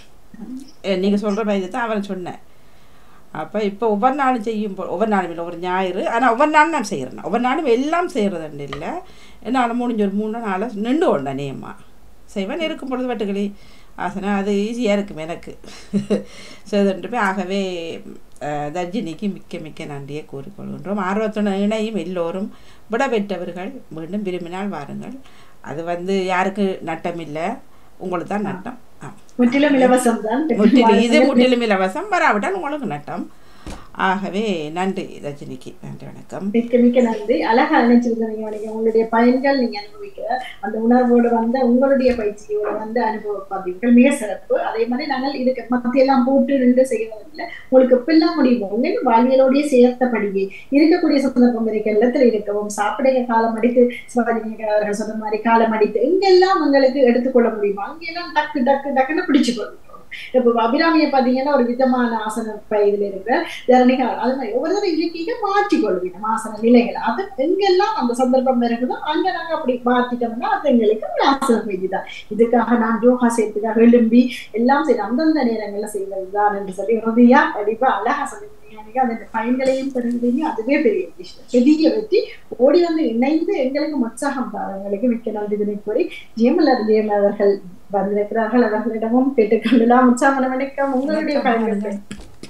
நீங்கள் சொல்கிற மாதிரி தான் அவன் சொன்னேன் அப்போ இப்போ ஒவ்வொரு நாளும் செய்யும் போ ஒவ்வொரு நாளும் இல்லை ஒரு ஞாயிறு ஆனால் ஒவ்வொரு நாளும் நான் செய்கிறேன் ஒவ்வொரு நாளும் எல்லாம் செய்கிறதுன்னு இல்லை என்னால் முடிஞ்ச ஒரு மூணு நாள் நின்று கொண்ட நேமா செய்வேன் இருக்கும் பொழுது வட்டுக்களி ஆசனம் அது ஈஸியாக இருக்கும் எனக்கு செய்துட்டு போய் ஆகவே அஹ், தர்ஜினிக்கு மிக்க மிக்க நன்றியை கூறிக்கொள்கின்றோம் ஆர்வத்துடன் இணையும் எல்லோரும் விட பெற்றவர்கள் மீண்டும் விரும்பினால் வாருங்கள் அது வந்து யாருக்கு நட்டம் இல்லை உங்களுக்கு தான் நட்டம் ஆ முற்றிலும் இலவசம் தான் முற்றிலும் இது முற்றிலும் இலவசம் வராவிட்டால் உங்களுக்கு நட்டம் ஆகவே நன்றி ரஜினிக்கு நன்றி வணக்கம் மிக்க மிக்க நன்றி அழகா நினைச்சிருந்தீங்க நீங்க உங்களுடைய பயன்கள் நீங்க அனுபவிக்கிற அந்த உணர்வோடு வந்த உங்களுடைய பயிற்சியோட வந்து அனுபவ பதிவுகள் மிக சிறப்பு அதே மாதிரி நாங்கள் இதுக்கு மத்தியெல்லாம் போட்டு நின்று செய்வதில்லை உங்களுக்கு எப்பெல்லாம் முடியுமோ உங்கள் வாழ்வியலோடய சேர்த்தபடியே இருக்கக்கூடிய சந்தர்ப்பம் இருக்க இடத்துல இருக்கவும் சாப்பிட காலம் அடித்து சிவாஜி அவர்கள் சொன்ன மாதிரி காலம் அடித்து எங்கெல்லாம் உங்களுக்கு எடுத்துக்கொள்ள முடியுமோ அங்கெல்லாம் டக்கு டக்கு டக்குன்னு பிடிச்சு கொள்ளும் இப்ப அபிராமியை பாத்தீங்கன்னா ஒரு விதமான ஆசன இதுல இருக்கிற தரணிகள் அது மாதிரி ஒவ்வொரு தடவை இலக்கிய மாற்றி கொள்வீங்க ஆசன நிலைகள் அது எங்கெல்லாம் அந்த சந்தர்ப்பம் இருக்குதோ அங்க நாங்க அப்படி மாத்திட்டோம்னா அது எங்களுக்கு ஒரு ஆசன பயிற்சி தான் இதுக்காக நான் யோகா செய்யறதுக்காக எழும்பி எல்லாம் செய்ய அந்தந்த நேரங்கள்ல செய்வதுதான் என்று சொல்லி உறுதியா படிப்பா அழகா சொல்லிருக்கீங்க அந்த பயன்களையும் பெறுவீங்க அதுவே பெரிய விஷயம் பெரிய வெற்றி ஓடி வந்து இணைந்து எங்களுக்கு உற்சாகம் தாரங்களுக்கு மிக்க நன்றி தினை கூறி ஜெயமலர் ஜெயமலர் அவர்கள் வந்திருக்கிறார்கள் அவர்களிடமும் கேட்டுக்கொள்ளலாம் உற்சாகம் வணக்கம் உங்களுடைய பயன்கள்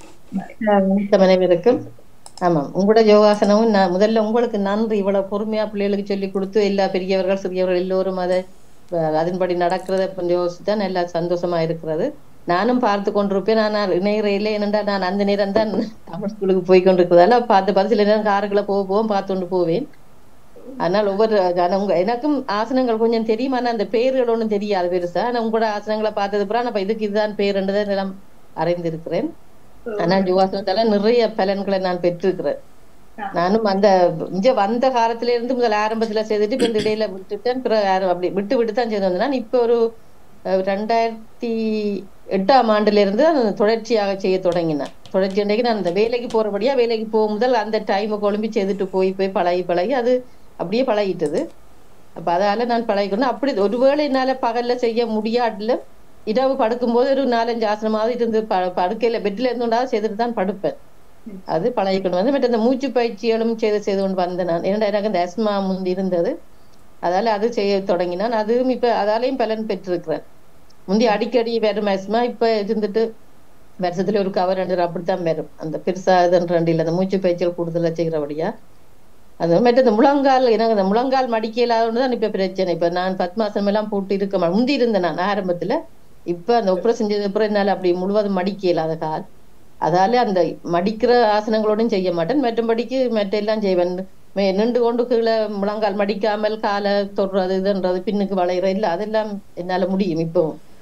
வணக்கம் அனைவருக்கும் ஆமாம் உங்களோட யோகாசனமும் நான் முதல்ல உங்களுக்கு நன்றி இவ்வளவு பொறுமையா பிள்ளைகளுக்கு சொல்லி கொடுத்து எல்லா பெரியவர்கள் சிறியவர்கள் எல்லோரும் அதை அஹ், அதன்படி நடக்கிறத கொஞ்சம் யோசித்தா நல்லா சந்தோஷமா இருக்கிறது நானும் பார்த்து கொண்டிருப்பேன் ஆனால் இணையறையில என்னண்டா நான் அந்த நேரம் தான் தமிழ் ஸ்கூலுக்கு போய் கொண்டிருக்கிறதால பார்த்து பார்த்து சில நேரம் காருக்குள்ள போக போவோம் பார்த்து கொண்டு போவேன் ஆனால் ஒவ்வொரு ஆனா உங்க எனக்கும் ஆசனங்கள் கொஞ்சம் தெரியும் ஆனா அந்த பெயர்கள் ஒண்ணும் தெரியாது பெருசா ஆனா உங்களோட ஆசனங்களை பார்த்தது பிறகு நான் இதுக்கு இதுதான் பேருன்றதை எல்லாம் அறிந்திருக்கிறேன் ஆனா யோகாசனத்தால நிறைய பலன்களை நான் பெற்றிருக்கிறேன் நானும் அந்த இங்க வந்த காலத்துல இருந்து முதல் ஆரம்பத்துல செய்துட்டு இப்ப இந்த இடையில விட்டுட்டேன் பிறகு யாரும் அப்படி விட்டு விட்டு தான் செய்து வந்தேன் நான் இப்ப ஒரு அஹ், ரெண்டாயிரத்தி எட்டாம் ஆண்டுல இருந்து நான் தொடர்ச்சியாக செய்ய தொடங்கினேன் தொடர்ச்சி அன்றைக்கு நான் அந்த வேலைக்கு போறபடியா வேலைக்கு போகும் முதல் அந்த டைமை கொழும்பி செய்துட்டு போய் போய் பழகி பழகி அது அப்படியே பழகிட்டது அப்ப அதால நான் பழகிக்கணும் அப்படி ஒருவேளை என்னால பகல்ல செய்ய முடியாதுல இரவு படுக்கும்போது ஒரு நாலஞ்சு ஆசனமாவது இருந்து ப- படுக்கையில பெட்ல இருந்துண்டாவது செய்துட்டு தான் படுப்பேன் அது பழகிக்கணும் வந்து மற்ற இந்த மூச்சு பயிற்சிகளும் செய்து செய்து கொண்டு வந்தேன் நான் ஏன்னா எனக்கு இந்த அஸ்மா முந்தி இருந்தது அதால அது செய்ய தொடங்கினான் அதுவும் இப்ப அதாலையும் பலன் பெற்றிருக்கிறேன் முந்தி அடிக்கடி வரும் அஸ்மா இப்ப இருந்துட்டு வருஷத்துல ஒரு கவர் ரெண்டு அப்படித்தான் வரும் அந்த பெருசா இதுன்ற ரெண்டு இல்ல அந்த மூச்சு பயிற்சிகள் கூடுதலா செய்கிறபடியா அது மற்றது முழங்கால் எனக்கு அந்த முழங்கால் மடிக்க இல்லாதது தான் இப்ப பிரச்சனை இப்ப நான் பத்மாசனம் எல்லாம் போட்டு இருக்க மா- முந்தி இருந்தேன் நான் ஆரம்பத்துல இப்ப அந்த ஒப்புரம் செஞ்சது அப்புறம் என்னால அப்படி முழுவதும் மடிக்க இல்லாத கால் அதால அந்த மடிக்கிற ஆசனங்களோடும் செய்ய மாட்டேன் மற்றபடிக்கு மற்ற எல்லாம் செய்வேன் மே- நின்று கொண்டு கீழே முழங்கால் மடிக்காமல் காலை தொடுறது இதுன்றது பின்னுக்கு வளையிற இல்ல அதெல்லாம் என்னால முடியும் இப்போ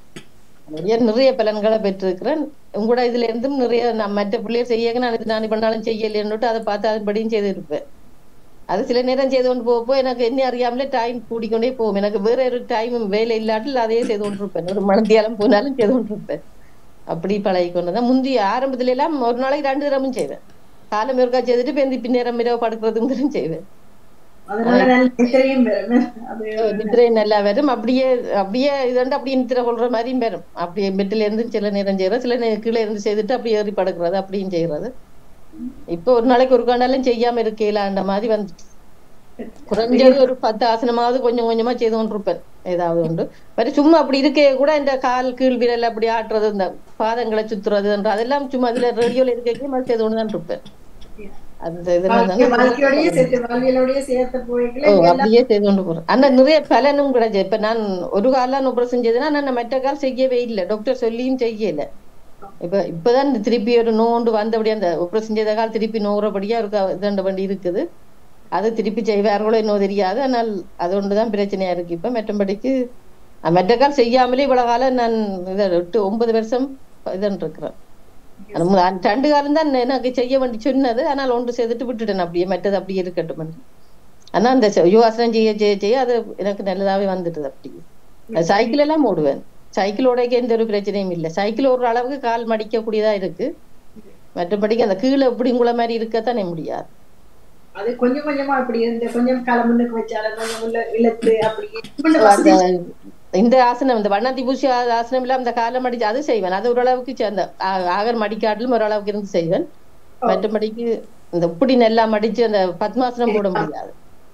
நிறைய நிறைய பலன்களை பெற்றிருக்கிறேன் உங்களோட இதுல இருந்தும் நிறைய நான் மற்ற பிள்ளையர் செய்ய நான் இது நான் பண்ணாலும் செய்யலைன்னுட்டு அதை பார்த்து அதன்படியும் செய்திருப்பேன் அது சில நேரம் செய்து கொண்டு போக போக எனக்கு என்ன அறியாமலே டைம் கூடிக்கொண்டே போகும் எனக்கு வேற ஒரு டைம் வேலை இல்லாட்டில் அதையே செய்து கொண்டிருப்பேன் ஒரு மணத்தியாலம் போனாலும் செய்து கொண்டிருப்பேன் அப்படி பழகி கொண்டதான் முந்தைய ஆரம்பத்துல எல்லாம் ஒரு நாளைக்கு ரெண்டு தரமும் செய்வேன் காலம் ஒருக்கா செய்துட்டு பிந்தி பின்னேரம் இரவு படுக்கிறதுங்கிறதும் செய்வேன் அதனால நல்ல நித்திரையும் வரும். அது நித்திரை நல்லா வரும் அப்படியே அப்படியே இதுண்டு அப்படியே நித்திரை கொள்ற மாதிரியும் வரும் அப்படியே பெட்டில இருந்து சில நேரம் செய்யறது சில நேரம் கீழே இருந்து செய்துட்டு அப்படியே ஏறி படுக்கிறது அப்படியும் செய்யறது இப்போ ஒரு நாளைக்கு ஒரு காண்டாலும் செய்யாம இருக்கலான்ற மாதிரி வந்து குறைஞ்சது ஒரு பத்து ஆசனமாவது கொஞ்சம் கொஞ்சமா செய்து கொண்டிருப்பேன் ஏதாவது உண்டு வேற சும்மா அப்படி இருக்கே கூட இந்த கால் கீழ் விரல் அப்படி ஆட்டுறது இந்த பாதங்களை சுத்துறதுன்ற அதெல்லாம் சும்மா அதுல ரேடியோல இருக்கே மாதிரி செய்து கொண்டு தான் இருப்பேன் அந்த இதெல்லாம் வாழ்க்கை- தாங்க வாழ்க்கையோடயே சேர்த்து வாழ்வியலோடயே சேர்த்து ஓ போய்க்கல அப்படியே செய்து கொண்டு போறேன் ஆனா நிறைய பலனும் கிடைச்சு இப்ப நான் ஒரு காலம் ஒப்பரம் செஞ்சதுன்னா நான் மற்ற கால் செய்யவே இல்லை டாக்டர் சொல்லியும் செய்யல இப்ப இப்பதான் இந்த திருப்பி ஒரு நோண்டு வந்தபடி அந்த ஒப்பரம் செஞ்சத கால் திருப்பி நோறபடியா இருக்க இதண்ட வண்டி இருக்குது அது திருப்பி செய்வார்களோ இன்னும் தெரியாது ஆனால் அது ஒன்றுதான் பிரச்சனையா இருக்கு இப்ப மற்றபடிக்கு அஹ், மற்ற கால் செய்யாமலே இவ்வளவு காலம் நான் இதை எட்டு ஒன்பது வருஷம் இதன் இருக்கிறேன் ஆனா, மு- அந்த ரெண்டு காலம் தான் எனக்கு செய்ய வேண்டி சொன்னது ஆனால் ஒன்று செய்துட்டு விட்டுட்டேன் அப்படியே மற்றது அப்படியே இருக்கட்டும் என்று. ஆனா அந்த செ- யோகாசனம் செய்ய செய்ய செய்ய அது எனக்கு நல்லதாவே வந்துட்டுது அப்படி அது சைக்கிள் எல்லாம் ஓடுவேன் சைக்கிள் ஓடைக்க எந்த ஒரு பிரச்சனையும் இல்லை சைக்கிள் ஓடுற அளவுக்கு கால் மடிக்க கூடியதா இருக்கு மற்றபடிக்கு அந்த கீழே இப்படி உங்களை மாதிரி இருக்கத்தானே முடியாது அது கொஞ்சம் கொஞ்சமா அப்படி இருந்து கொஞ்சம் காலம் முன்னுக்கு வச்சாலும் கொஞ்சம் உள்ள இழுத்து அப்படி அந்த இந்த ஆசனம் இந்த வண்ணாத்தி பூசி ஆ- ஆசனம் எல்லாம் அந்த காலை மடிச்சு அது செய்வேன் அது ஓரளவுக்கு செ- அந்த ஆ- ஆகர் மடிக்காட்டிலும் ஓரளவுக்கு இருந்து செய்வேன் மற்றபடிக்கு இந்த இப்படி நல்லா மடிச்சு அந்த பத்மாசனம் போட முடியாது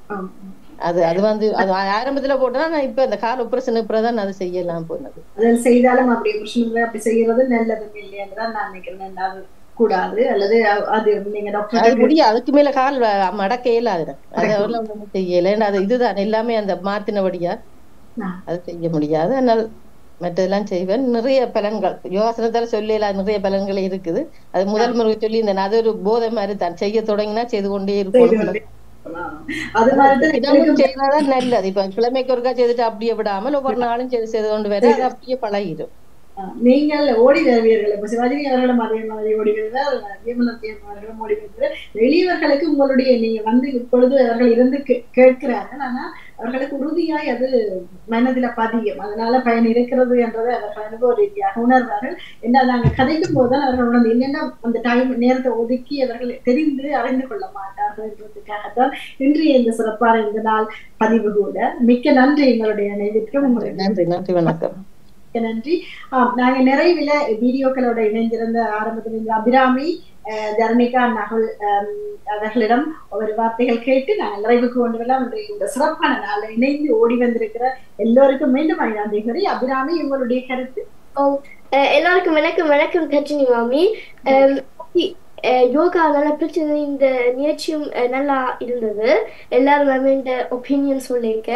அது அது வந்து அது ஆரம்பத்துல போட்டா நான் இப்ப இந்த கால் உப்ரசன் தான் அது செய்யலாம் போனது அதில் செய்தாலும் அப்படி புருஷனுங்களை அப்படி செய்யறது நல்லதும் இல்லைன்னு தான் நான் நினைக்கிறேன் அது கூடாது அல்லது அ- அது நீங்க அது டாக்டர் முடியும் அதுக்கு மேல கால் வ- மடக்க இயலாது எனக்கு. அது அதெல்லாம் ஒண்ணும் செய்யல ஏன்னா அது இதுதான் எல்லாமே அந்த மாத்தினபடியா அது செய்ய முடியாது ஆனால் மற்றதெல்லாம் செய்வேன் நிறைய பலன்கள் யோகாசனத்தால சொல்லல நிறைய பலன்கள் இருக்குது அது முதல் முறை சொல்லி இந்த அது ஒரு போதை மாதிரி தான் செய்ய தொடங்கினா செய்து கொண்டே இருக்கும் அது மாதிரி தான் தினமும் செய்யறதான் நல்லது இப்ப கிழமைக்கு ஒருக்கா செய்துட்டு அப்படியே விடாமல் ஒவ்வொரு நாளும் செய்து செய்து கொண்டு வர அது அப்படியே பழகிடும் நீங்கள் ஓடி வருவீர்கள் இப்ப சிவாஜி அவர்களும் அதே மாதிரி ஓடி வருவார் விமலத்தி அவர்களும் ஓடி வருகிறார் எளியவர்களுக்கு உங்களுடைய நீங்க வந்து இப்பொழுது அவர்கள் இருந்து கே- கேட்கிறார்கள் ஆனா அவர்களுக்கு உறுதியாய் அது மனதில பதியும் அதனால பயன் இருக்கிறது என்றதை அவர்கள் அனுபவ ரீதியாக உணர்வார்கள் என்ன நாங்க கதைக்கும் போதுதான் அவர்கள் உணர்ந்து என்னென்ன அந்த டைம் நேரத்தை ஒதுக்கி அவர்கள் தெரிந்து அறிந்து கொள்ள மாட்டார்கள் என்றதுக்காகத்தான் இன்றைய இந்த சிறப்பான இந்த நாள் பதிவு கூட மிக்க நன்றி எங்களுடைய நினைவிற்கு உங்களுடைய நன்றி நன்றி வணக்கம் மிக்க நன்றி ஆம், நாங்க நிறைவில வீடியோக்களோட இணைந்திருந்த ஆரம்பத்தில் இந்த அபிராமி அஹ், தரணிகா நகுல் ஆம், அவர்களிடம் ஒரு வார்த்தைகள் கேட்டு நாங்கள் நிறைவுக்கு கொண்டு வரலாம் இன்றைய இந்த சிறப்பான நாளில் இணைந்து ஓடி வந்திருக்கிற எல்லோருக்கும் மீண்டும் ஐந்தாம் அபிராமி உங்களுடைய கருத்து ஓ அஹ் எல்லாருக்கும் வணக்கம் வணக்கம் கஜினி மாமி அஹ் இ- அஹ் யோகா நல்லா பிடிச்சது இந்த நிகழ்ச்சியும் அஹ் நல்லா இருந்தது எல்லாரும் வந்து இந்த ஒப்பீனியன் சொல்லியிருக்க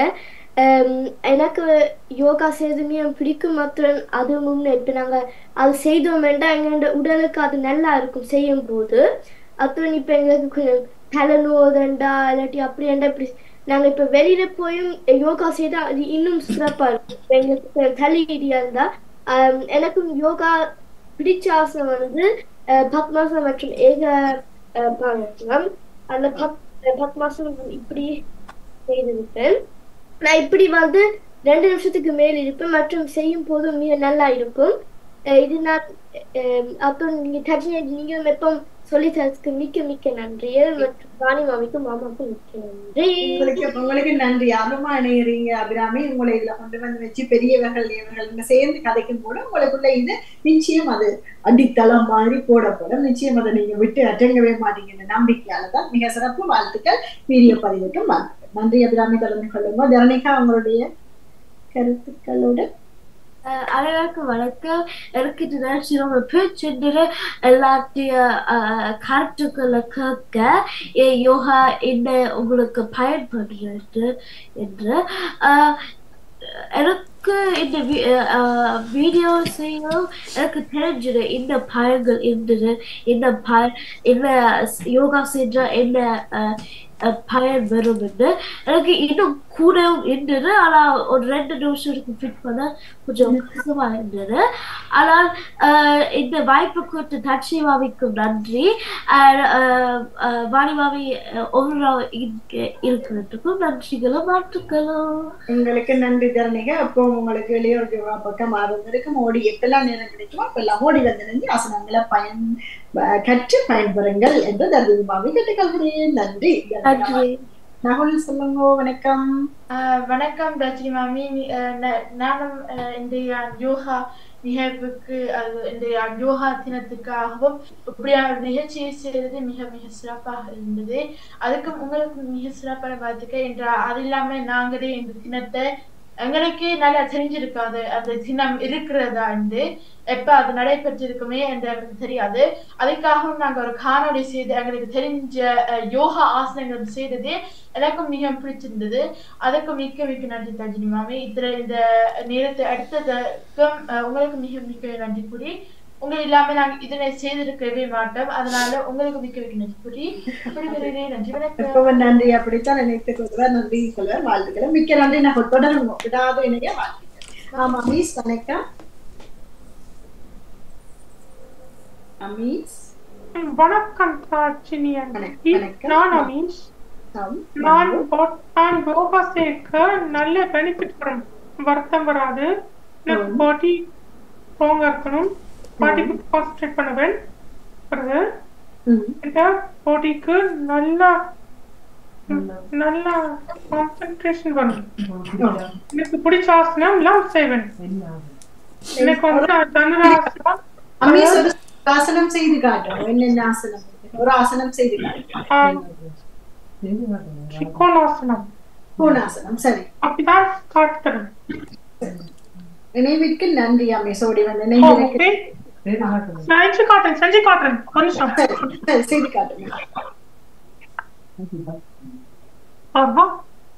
அஹ் எனக்கு யோகா செய்ததுமே பிடிக்கும் மாத்திரம் அது முன்னே இப்போ நாங்கள் அது செய்தோம் வேண்டாம் எங்களோட உடலுக்கு அது நல்லா இருக்கும் செய்யும் போது அப்புறம் இப்போ எங்களுக்கு கொஞ்சம் தலைநோதண்டா இல்லாட்டி அப்படியாண்டா இப்படி நாங்கள் இப்போ வெளியில போயும் யோகா செய்தா அது இன்னும் சிறப்பாக இருக்கும் இப்ப எங்களுக்கு தலையீடியாக இருந்தால் ஆம், எனக்கும் யோகா பிடிச்ச ஆசனம் வந்து அஹ், பத்மாசனம் மற்றும் ஏக அஹ், பாங்காசனம் அந்த பத் அஹ், பத்மாசனம் இப்படி செய்திருப்பேன் நான் இப்படி வந்து ரெண்டு நிமிஷத்துக்கு மேல் இருப்பேன் மற்றும் செய்யும் போது மிக நல்லா இருக்கும் அஹ், இது நான் அஹ், அப்புறம் நீங்க டச்னி நீங்களும் எப்போ சொல்லி தரதுக்கு மிக்க மிக்க நன்றி மற்றும் ராணி மாமிக்கும் மாமாவுக்கும் மிக்க நன்றி உங்களுக்கு உங்களுக்கு நன்றி ஆர்வமா இணையறீங்க அபிராமி உங்களை இதுல கொண்டு வந்து வச்சு பெரியவர்கள் இவர்கள் இங்க சேர்ந்து கதைக்கும் போது உங்களுக்குள்ள இது நிச்சயம் அது அடித்தளம் மாதிரி போடப்படும் நிச்சயம் அதை நீங்க விட்டு அடங்கவே மாட்டீங்கன்ற நம்பிக்கையால தான் மிக சிறப்பு வாழ்த்துக்கள் வீடியோ பதிவுக்கும் வாழ்த்துக்கள் நன்றி அபிராமி தொடர்ந்து கொள்ளுங்க தரணிகா உங்களுடைய கருத்துக்களோட அஹ் அனைவருக்கும் வணக்கம் எனக்கு இந்த நிகழ்ச்சி ரொம்ப பிடிச்சிருந்தது எல்லாத்தையும் அஹ், கருத்துக்களை கேட்க ஏன் யோகா என்ன உங்களுக்கு பயன்படுறது என்று அஹ், எனக்கு இந்த வீடியோ செய்யும் எனக்கு தெரிஞ்சது என்ன பயன்கள் இருந்தது என்ன பயன் என்ன யோகா செஞ்சா என்ன அஹ், அஹ், பயன் வரும் என்று எனக்கு இன்னும் கூடவும் இருந்தது ஆனால் ஒரு ரெண்டு நிமிஷத்துக்கு ஃபிட் பண்ண கொஞ்சம் கஷ்டமா இருந்தது ஆனால் அஹ், இந்த வாய்ப்பு கொடுத்த தட்சிவாவிக்கும் நன்றி And, அஹ், அஹ், வாணிவாவி அஹ், ஒரு நாள் இங்க இருக்கிறதுக்கும் நன்றிகளும் வாழ்த்துக்களும் உங்களுக்கு நன்றி தரணிக அப்போ உங்களுக்கு இளையோர் யோகா பக்கம் ஆர்வம் இருக்கும் ஓடி எப்பெல்லாம் நேரம் கிடைக்குமோ அப்பெல்லாம் ஓடி வந்து நின்று ஆசனங்களை பயன் அஹ் கற்று பயன்பெறுங்கள் என்று தர்மபாவை கேட்டுக்கொள்கிறேன் நன்றி நன்றி நகுல் சொல்லுங்க வணக்கம் ஆஹ் வணக்கம் ரஜினி மாமி நீ- ஆஹ் ந- நானும் ஆஹ் இன்றைய யோகா நிகழ்வுக்கு அது இன்றைய யோகா தினத்துக்காகவும் இப்படியான ஒரு நிகழ்ச்சியை செய்தது மிக மிக சிறப்பாக இருந்தது அதுக்கும் உங்களுக்கு மிக சிறப்பான வாழ்த்துக்கள் என்ற அது இல்லாம நாங்களே இந்த தினத்தை எங்களுக்கு நல்லா தெரிஞ்சிருக்காது அந்த தினம் இருக்கிறதா என்று எப்ப அது நடைபெற்றிருக்குமே என்று எனக்கு தெரியாது அதுக்காகவும் நாங்க ஒரு காணொளி செய்து எங்களுக்கு தெரிஞ்ச அஹ், யோகா ஆசனங்கள் செய்தது எனக்கும் மிக பிடிச்சிருந்தது அதுக்கு மிக்க மிக்க நன்றி தஜினி மாமி இதுல இந்த நேரத்தை அடுத்ததுக்கும் அஹ், உங்களுக்கு மிக மிக்க நன்றி கூறி உங்க இல்லாம நாங்க இதனை செய்திருக்கவே மாட்டோம் அதனால உங்களுக்கு மிக்க மிக்க நன்றி கூறி விடைபெறுகிறேன். நன்றி வணக்கம் எப்பவும் நன்றி அப்படித்தான் நினைத்துக் கொள்வார் நன்றி சொல்வார் வாழ்த்துக்களை மிக்க நன்றி நான் தொடரும் விடாத இணைய வாழ்த்துக்கள் ஆமா அமீஸ் வணக்கம் அமீஸ் வணக்கம் ராஜினியன் நான் அமீஷ் ஆம். நான் போ- நான் யோகா சேர்க்க நல்ல பெனிஃபிட் வரும் வருத்தம் வராது எனக்கு பாடி ஸ்ட்ராங்கா இருக்கணும் பாடிக்கு கான்சன்ட்ரேட் பண்ணுவேன் பிறகு இந்த பாடிக்கு நல்லா நல்ல கான்சன்ட்ரேஷன் வரும் எனக்கு பிடிச்ச ஆசனம் எல்லாம் செய்வேன் எனக்கு வந்து தனுராசனம் அமீஸ் ஒரு ஆசனம் செய்து காட்டும் என்னென்ன ஆசனம் இருக்கு? ஒரு ஆசனம் செய்து காட்டும் திரிகோணாசனம் பூனாசனம் சரி அப்படிதான் காட்டுறேன் நினைவிற்கு நன்றி அமீஸ் ஓடி வந்து ஓகே செஞ்சு காட்டுறேன் செஞ்சு காட்டுறேன் ஒரு நிமிஷம் சரி செய்து காட்டுங்க ஆமா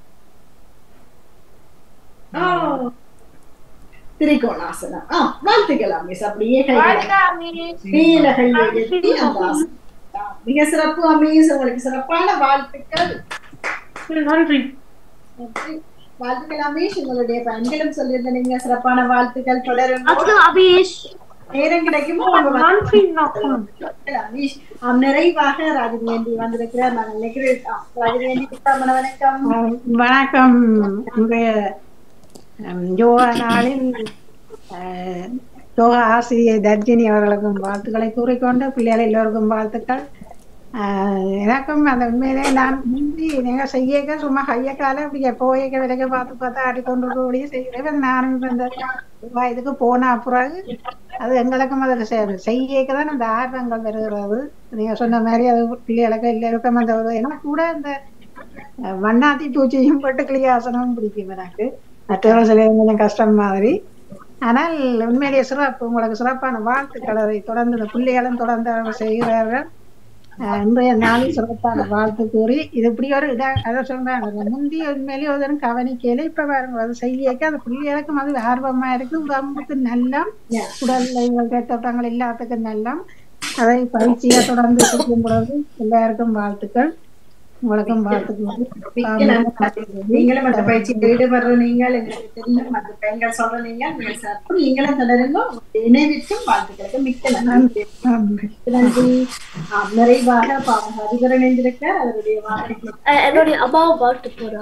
ஆ. திரிகோணாசனம் ஆ வாழ்த்துக்கள் அமீஸ் அப்படியே கைகளை நீல கையை எட்டி அந்த ஆசனம் ஆ, மிக சிறப்பு அமீஸ் உங்களுக்கு சிறப்பான வாழ்த்துக்கள் நன்றி நன்றி. வாழ்த்துக்கள் அமீஷ் உங்களுடைய பயன்களும் சொல்லியிருந்த நீங்க சிறப்பான வாழ்த்துக்கள் தொடரும் அமீஷ் நேரம் கிடைக்குமோ உங்க நன்றி வாழ்த்துக்கள் அமீஷ் ஆம், நிறைவாக ராஜவேண்டி வந்திருக்கிறார் நான் நினைக்கிறேன் ஆ, ராஜவேண்டி கிருஷ்ணாமண வணக்கம் வணக்கம் இன்றைய ஹம், யோகா நாளில் அஹ், யோகா ஆசிரியர் தர்ஜினி அவர்களுக்கும் வாழ்த்துக்களை கூறிக்கொண்டு பிள்ளைகள் எல்லோருக்கும் வாழ்த்துக்கள் அஹ், எனக்கும் அந்த உண்மையிலே நான் முந்தி நீங்க செய்யக்க சும்மா கைய கால இப்படி போயக்க விலைக்க பார்த்து பார்த்து ஆடிக்கொண்டு இருக்கக்கூடிய செய்கிறேன் நானும் இப்ப இந்த யோகா இதுக்கு போன பிறகு அது எங்களுக்கும் அதில் செய்யக்க தான் அந்த ஆர்வங்கள் வருகிறது நீங்க சொன்ன மாதிரி அது பிள்ளைகளுக்கு எல்லாருக்கும் அந்த ஒரு எனக்கு கூட இந்த அஹ் வண்ணாத்தி பூச்சியும் பட்டு கிளியாசனமும் பிடிக்கும் எனக்கு மற்றவர்கள் சில கொஞ்சம் கஷ்டம் மாதிரி ஆனால் உண்மையிலேயே சிறப்பு உங்களுக்கு சிறப்பான வாழ்த்துக்கள் அதை தொடர்ந்து இந்த பிள்ளைகளும் தொடர்ந்து அவர்கள் செய்கிறார்கள் அஹ் இன்றைய நாளில் சிறப்பான வாழ்த்து கூறி இது இப்படி ஒரு இதா அதை சொல்றாங்க முந்தி உண்மையிலேயே ஒரு தரம் கவனிக்கையில இப்ப பாருங்க அது செய்யக்க அந்த பிள்ளைகளுக்கும் அது ஆர்வமா இருக்கு உடம்புக்கு நல்லம் உடல் கேட்டவங்கள் எல்லாத்துக்கும் நல்லம் அதை பயிற்சியை தொடர்ந்து செய்யும் பொழுது எல்லாருக்கும் வாழ்த்துக்கள் உங்களுக்கும் மிக்க நன்றி. வாழ்த்துக்கள் நீங்களும் அந்த பயிற்சியில் ஈடுபடுற நீங்கள் எங்களுக்கு தெரியும் மற்ற பெண்கள் சொல்ற நீங்கள் நீங்கள் சிறப்பு நீங்களும் தொடருங்க உங்களுடைய இணைவிற்கும் வாழ்த்துக்களுக்கு மிக்க நன்றி நன்றி ஆம், நிறைவாக பாவம் அதிபர் இணைந்திருக்கிறார் அவருடைய வாழ்த்துக்கள் அஹ் என்னுடைய அம்மாவை வாழ்த்து போறா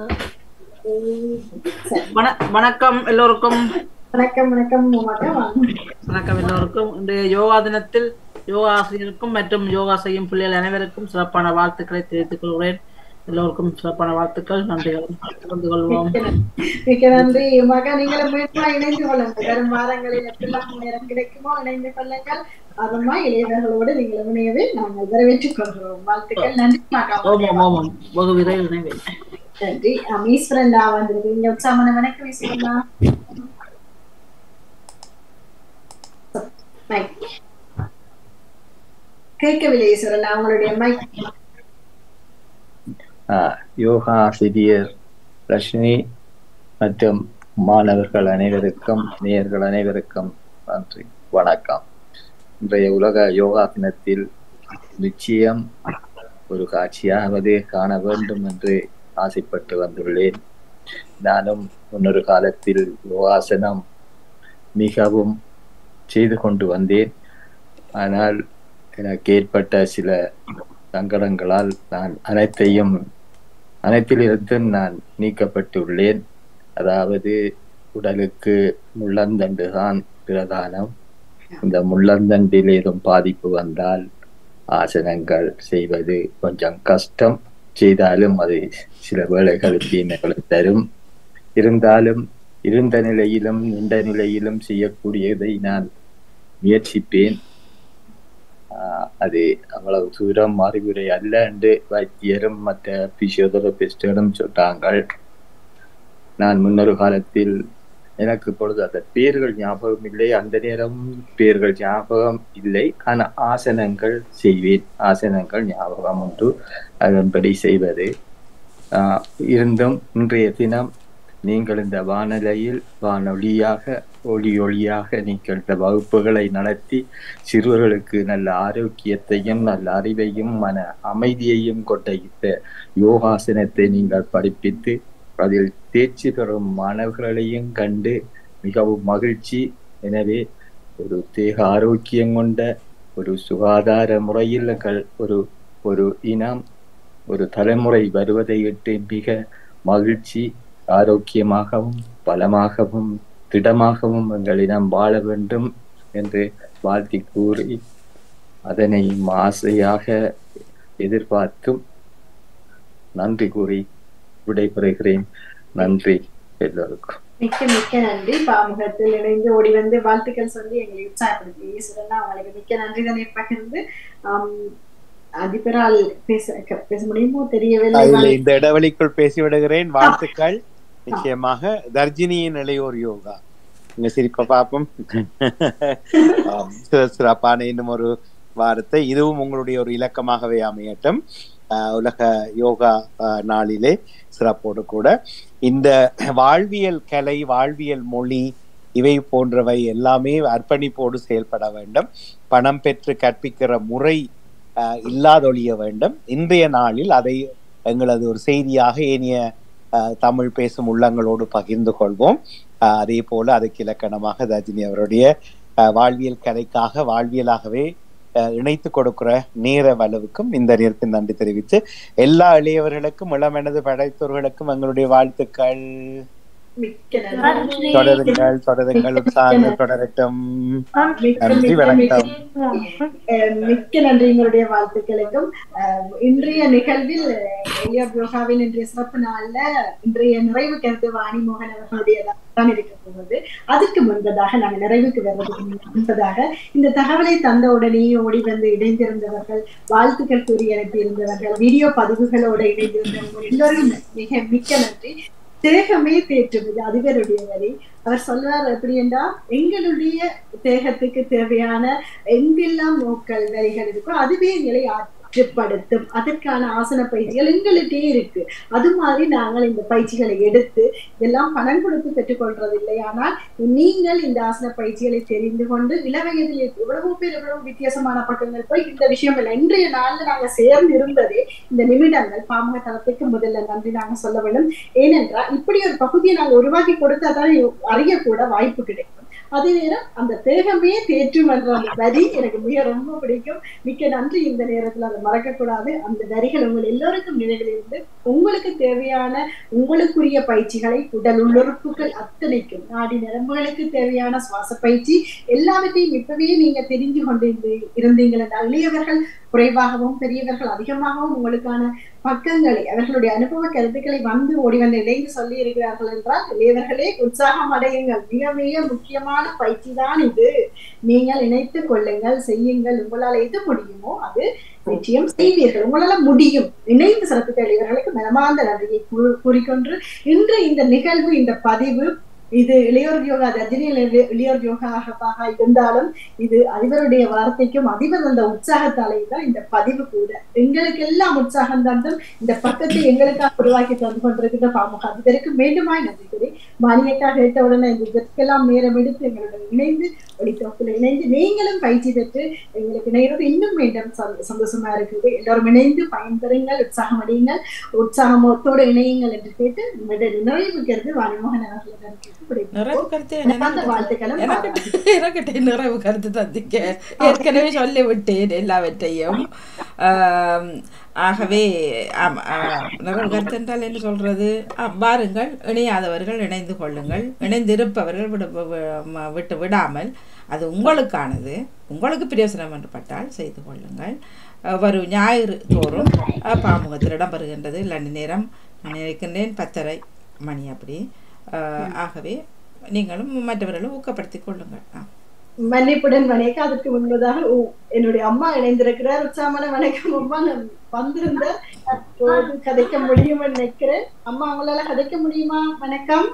வண- வணக்கம் எல்லோருக்கும் வணக்கம் வணக்கம் உமாக்கா வாங்க வணக்கம் எல்லோருக்கும் இன்றைய யோகா தினத்தில் யோகா ஆசிரியருக்கும் மற்றும் யோகா செய்யும் பிள்ளைகள் அனைவருக்கும் சிறப்பான வாழ்த்துக்களை தெரிவித்துக் கொள்கிறேன் எல்லோருக்கும் சிறப்பான வாழ்த்துக்கள் நன்றிகள் பகிர்ந்து கொள்வோம் மிக்க நன்றி மகா நீங்களும் மீண்டும் இணைந்து கொள்ளுங்கள் வரும் வாரங்களில் எப்பெல்லாம் நேரம் கிடைக்குமோ இணைந்து கொள்ளுங்கள் அதுமா இளையவர்களோடு நீங்கள் இணையவே நாங்கள் வரவேற்றுக் கொள்கிறோம் வாழ்த்துக்கள் நன்றி மகா ஓமம் ஓமம் வெகு விரைவில் நினைவேன் நன்றி அமீஸ்வரன் வந்திருக்கீங்க உற்சாமன வணக்கம் ஈஸ்வரனா கேட்கவில்லை ஈஸ்வரன் அவங்களுடைய மைக் ஆஹ் யோகா ஆசிரியர் ரஷ்மி மற்றும் மாணவர்கள் அனைவருக்கும் நேயர்கள் அனைவருக்கும் நன்றி வணக்கம் இன்றைய உலக யோகா தினத்தில் நிச்சயம் ஒரு காட்சியாவது காண வேண்டும் என்று ஆசைப்பட்டு வந்துள்ளேன் நானும் முன்னொரு காலத்தில் யோகாசனம் மிகவும் செய்து கொண்டு வந்தேன் ஆனால் எனக்கு ஏற்பட்ட சில சங்கடங்களால் நான் அனைத்தையும் அனைத்திலிருந்தும் நான் நீக்கப்பட்டுள்ளேன் அதாவது உடலுக்கு முள்ளந்தண்டு தான் பிரதானம் இந்த முள்ளந்தண்டில் ஏதும் பாதிப்பு வந்தால் ஆசனங்கள் செய்வது கொஞ்சம் கஷ்டம் செய்தாலும் அது சில வேளைகள் தீமைகளை தரும் இருந்தாலும் இருந்த நிலையிலும் நின்ற நிலையிலும் செய்யக்கூடியதை நான் முயற்சிப்பேன் ஆஹ் அது அவ்வளவு தூரம் அறிவுரை அல்ல என்று வைத்தியரும் மற்ற பிசியோதெரபிஸ்டரும் சொன்னாங்கள் நான் முன்னொரு காலத்தில் எனக்கு இப்பொழுது அந்த பேர்கள் ஞாபகம் இல்லை அந்த நேரம் பேர்கள் ஞாபகம் இல்லை ஆனால் ஆசனங்கள் செய்வேன் ஆசனங்கள் ஞாபகம் உண்டு அதன்படி செய்வது ஆஹ் இருந்தும் இன்றைய தினம் நீங்கள் இந்த வானொலியில் வானொலியாக ஒளி ஒளியாக நீங்கள் இந்த வகுப்புகளை நடத்தி சிறுவர்களுக்கு நல்ல ஆரோக்கியத்தையும் நல்ல அறிவையும் மன அமைதியையும் கொண்ட இந்த யோகாசனத்தை நீங்கள் படிப்பித்து அதில் தேர்ச்சி பெறும் மாணவர்களையும் கண்டு மிகவும் மகிழ்ச்சி எனவே ஒரு தேக ஆரோக்கியம் கொண்ட ஒரு சுகாதார முறையில் கள்- ஒரு ஒரு இனம் ஒரு தலைமுறை வருவதை இட்டு மிக மகிழ்ச்சி ஆரோக்கியமாகவும் பலமாகவும் திடமாகவும் எங்களிடம் வாழ வேண்டும் என்று வாழ்த்தி கூறி அதனை ஆசையாக எதிர்பார்த்தும் நன்றி கூறி விடைபெறுகிறேன் நன்றி எல்லோருக்கும் மிக்க மிக்க நன்றி பாமுகத்தில் இணைந்து ஓடி வந்து வாழ்த்துக்கள் சொல்லி எங்களை உற்சாகப்படுத்தி ஈஸ்வரன் அவங்களுக்கு மிக்க நன்றி தானே பகிர்ந்து ஆம், அதிபரால் பேச க- பேச முடியுமோ தெரியவில்லை அதுல இந்த இடைவெளிக்குள் பேசி விடுகிறேன் வாழ்த்துக்கள் நிச்சயமாக தர்ஜினியின் இளையோர் யோகா இங்க சிரிப்ப பாப்போம் ஆம், சிற- சிறப்பான இன்னும் ஒரு வாரத்தை இதுவும் உங்களுடைய ஒரு இலக்கமாகவே அமையட்டும் ஆஹ், உலக யோகா ஆஹ், நாளிலே சிறப்போடு கூட இந்த வாழ்வியல் கலை வாழ்வியல் மொழி இவை போன்றவை எல்லாமே அர்ப்பணிப்போடு செயல்பட வேண்டும் பணம் பெற்று கற்பிக்கிற முறை ஆஹ், இல்லாதொழிய வேண்டும் இன்றைய நாளில் அதை எங்களது ஒரு செய்தியாக ஏனைய ஆஹ், தமிழ் பேசும் உள்ளங்களோடு பகிர்ந்து கொள்வோம் ஆஹ், அதே போல அதுக்கு இலக்கணமாக ரஜினி அவருடைய ஆஹ், வாழ்வியல் கதைக்காக வாழ்வியலாகவே ஆஹ், இணைத்து கொடுக்கிற நேர வலுவுக்கும் இந்த நேரத்தில் நன்றி தெரிவித்து எல்லா இளையவர்களுக்கும் இளமனது படைத்தவர்களுக்கும் எங்களுடைய வாழ்த்துக்கள் மிக்க நன்றி தொடருங்கள் தொடருங்கள் உற்சாகங்கள் தொடரட்டும் மிக்க நன்றி மிக்க வணக்கம் அஹ் மிக்க நன்றி எங்களுடைய வாழ்த்துக்களுக்கும் அஹ் இன்றைய நிகழ்வில் எலியாப் யோகாவின் இன்றைய சிறப்பு நாள்ல இன்றைய நிறைவு கருத்து வாணி மோகன் அவர்களுடைய தான் இருக்க போகுது அதுக்கு முன்பதாக நாங்கள் நிறைவுக்கு வர்றதுக்கு முன்பதாக இந்த தகவலை தந்த உடனே ஓடி வந்து இணைந்திருந்தவர்கள் வாழ்த்துக்கள் கூறி அனுப்பியிருந்தவர்கள் வீடியோ பதிவுகளோட இணைந்திருந்தவர்கள் எல்லோரும் மிக மிக்க நன்றி தேகமே தேற்றும் இது அதிபருடைய வரி அவர் சொல்றார் எப்படி என்றால் எங்களுடைய தேகத்துக்கு தேவையான எங்கெல்லாம் நோக்கல் வரிகள் இருக்கோ அதுவே எங்களை ஆற்றுப்படுத்தும் அதற்கான ஆசன பயிற்சிகள் எங்கள்கிட்டே இருக்கு அது மாதிரி நாங்கள் இந்த பயிற்சிகளை எடுத்து இதெல்லாம் பணம் கொடுத்து பெற்றுக்கொள்றதில்லை ஆனால் நீங்கள் இந்த ஆசன பயிற்சிகளை தெரிந்து கொண்டு இளவயதில் எவ்வளவு பேர் எவ்வளவு வித்தியாசமான பக்கங்கள் போய் இந்த விஷயம் இல்லை இன்றைய நாள்ல நாங்க சேர்ந்து இருந்ததே இந்த நிமிடங்கள் பாமக தளத்துக்கு முதல்ல நன்றி நாங்க சொல்ல வேண்டும் ஏனென்றால் இப்படி ஒரு பகுதியை நாங்க உருவாக்கி கொடுத்தா தான் அறியக்கூட வாய்ப்பு கிடைக்கும் அதே நேரம் அந்த தேகமே தேற்றும் என்ற அந்த வரி எனக்கு மிக ரொம்ப பிடிக்கும் மிக்க நன்றி இந்த நேரத்துல அதை மறக்கக்கூடாது அந்த வரிகள் உங்கள் எல்லோருக்கும் நினைவில் இருந்து உங்களுக்கு தேவையான உங்களுக்குரிய பயிற்சிகளை உடல் உள்ளுறுப்புகள் அத்தனைக்கும் நாடி நரம்புகளுக்கு தேவையான சுவாச பயிற்சி எல்லாவற்றையும் இப்பவே நீங்க தெரிந்து கொண்டு இருந்து- இருந்தீங்கள் என்றால் இளையவர்கள் குறைவாகவும் பெரியவர்கள் அதிகமாகவும் உங்களுக்கான பக்கங்களை அவர்களுடைய அனுபவ கருத்துக்களை வந்து ஓடி வந்து இணைந்து சொல்லி இருக்கிறார்கள் என்றால் இளையவர்களே உற்சாகம் அடையுங்கள் மிக மிக முக்கியமான பயிற்சி தான் இது நீங்கள் இணைத்துக் கொள்ளுங்கள் செய்யுங்கள் உங்களால் எது முடியுமோ அது நிச்சயம் செய்வீர்கள் உங்களால முடியும் இணைந்து சிறப்பித்த இளையவர்களுக்கு மனமார்ந்த நன்றியை கூ- கூறிக்கொண்டு இன்று இந்த நிகழ்வு இந்த பதிவு இது இளையோர் யோகா ரஜினி இளைய- இளையோர் யோகாவாக இருந்தாலும் இது அதிபருடைய வார்த்தைக்கும் அதிபர் அந்த உற்சாகத்தாலே தான் இந்த பதிவு கூட எங்களுக்கு எல்லாம் உற்சாகம் தந்தும் இந்த பக்கத்தை எங்களுக்காக உருவாக்கி தந்து கொண்டிருக்கிற பாமுக அதிபருக்கு மீண்டுமாய் நன்றி கூறி மானியக்காக கேட்ட உடனே இந்த இதற்கெல்லாம் நேரம் எடுத்து எங்களுடன் இணைந்து ஒளித்தொகுப்பில் இணைந்து நீங்களும் பயிற்சி பெற்று எங்களுக்கு இணைகிறது இன்னும் மீண்டும் சந்தோ- சந்தோஷமா இருக்குது எல்லாரும் இணைந்து பயன்பெறுங்கள் உற்சாகம் அடையுங்கள் உற்சாகமோத்தோடு இணையுங்கள் என்று கேட்டு உங்களுடைய நிறைவு கருது வாணிமோகன் அவர்களிடம் கேட்டு நிறைவு விடைபெறுகிறோம். கருத்து அந்த வாழ்த்துக்களும் எனக்கு எனக்கு நிறைவு கருத்து தந்திக்க ஏற்கனவே சொல்லி விட்டேன் எல்லாவற்றையும் ஆம், ஆகவே ஆம், ஆ, நிறைவு கருத்து என்றால் என்ன சொல்றது ஆ, வாருங்கள் இணையாதவர்கள் இணைந்து கொள்ளுங்கள் இணைந்திருப்பவர்கள் விடு வி- ம- விட்டு விடாமல் அது உங்களுக்கானது உங்களுக்கு பிரயோசனம் என்று பட்டால் செய்து கொள்ளுங்கள் அஹ், வரும் ஞாயிறு தோறும் அஹ், பாமுகத்தில் இடம்பெறுகின்றது லண்டன் நேரம் நான் நினைக்கின்றேன் பத்தரை மணி அப்படி அஹ், ஆகவே நீங்களும் மற்றவர்களும் ஊக்கப்படுத்திக் கொள்ளுங்கள் ஆ. மன்னிப்புடன் வணக்கம் அதற்கு முன்பதாக உ- என்னுடைய அம்மா இணைந்திருக்கிறார் உற்சாகமான வணக்கம் அம்மா நான் வந்திருந்தேன் அப்போது கதைக்க முடியும்னு நினைக்கிறேன் அம்மா அவங்களால கதைக்க முடியுமா வணக்கம்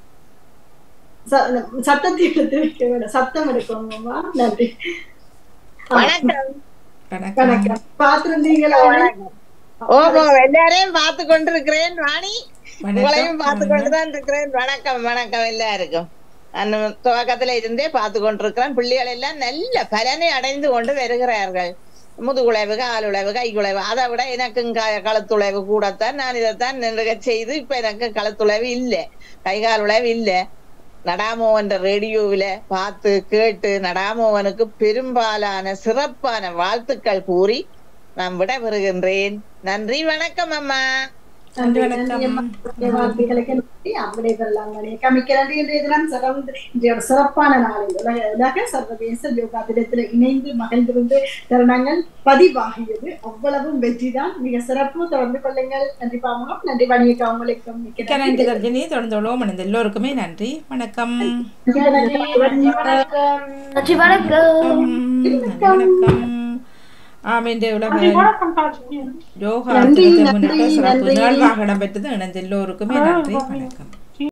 ச- சத்தத்தை எடுத்து வைக்க வேண்டாம் சத்தம் எடுக்கணும் அம்மா நன்றி வணக்கம் வணக்கம் பார்த்திருந்தீங்களா ஓமோ எல்லாரையும் பார்த்து கொண்டிருக்கிறேன் வாணி வணக்கம். உங்களையும் பார்த்து கொண்டுதான் இருக்கிறேன் வணக்கம் வணக்கம் எல்லாருக்கும் நான் துவக்கத்துல இருந்தே பார்த்து கொண்டிருக்கிறேன் பிள்ளைகள் எல்லாம் நல்ல பலனை அடைந்து கொண்டு வருகிறார்கள் முதுகுளைவு காலுளைவு கைக்குளைவு அதை விட எனக்கும் க- கழுத்துளைவு கூடத்தான் நான் இதைத்தான் நின்றுக செய்து இப்ப எனக்கு கழுத்துளைவு இல்லை கை கால் உழைவு இல்லை நடாமோவன் ரேடியோவில பார்த்து கேட்டு நடாமோவனுக்கு பெரும்பாலான சிறப்பான வாழ்த்துக்கள் கூறி நான் விட வருகின்றேன் நன்றி வணக்கம் அம்மா நன்றி நன்றி அம்மா. உங்களுடைய வாழ்த்துக்களுக்கு நன்றி அம்படை பெறலாம் வணக்கம் மிக்க நன்றி இன்றைய தினம் சிறந்த இன்றைய ஒரு சிறப்பான நாளில் உலக உலக சர்வதேச யோகா தினத்தில் இணைந்து மகிழ்ந்திருந்து தருணங்கள் பதிவாகியது அவ்வளவும் வெற்றிதான் மிக சிறப்பு தொடர்ந்து கொள்ளுங்கள் நன்றி பாமுகம் நன்றி வணிக அவங்களுக்கும் மிக்க மிக்க நன்றி தர்ஜினி தொடர்ந்து கொள்வோம் இணைந்த எல்லோருக்குமே நன்றி வணக்கம் நன்றி வணக்கம் வணக்கம் ஆம் இன்றைய உலக நன்றி வணக்கம் காட்சி யோகா நன்றி, தினத்தை நன்றி, முன்னிட்டு சிறப்பு நன்றி. நிகழ்வாக இடம்பெற்றது இணைந்த எல்லோருக்குமே நன்றி வணக்கம்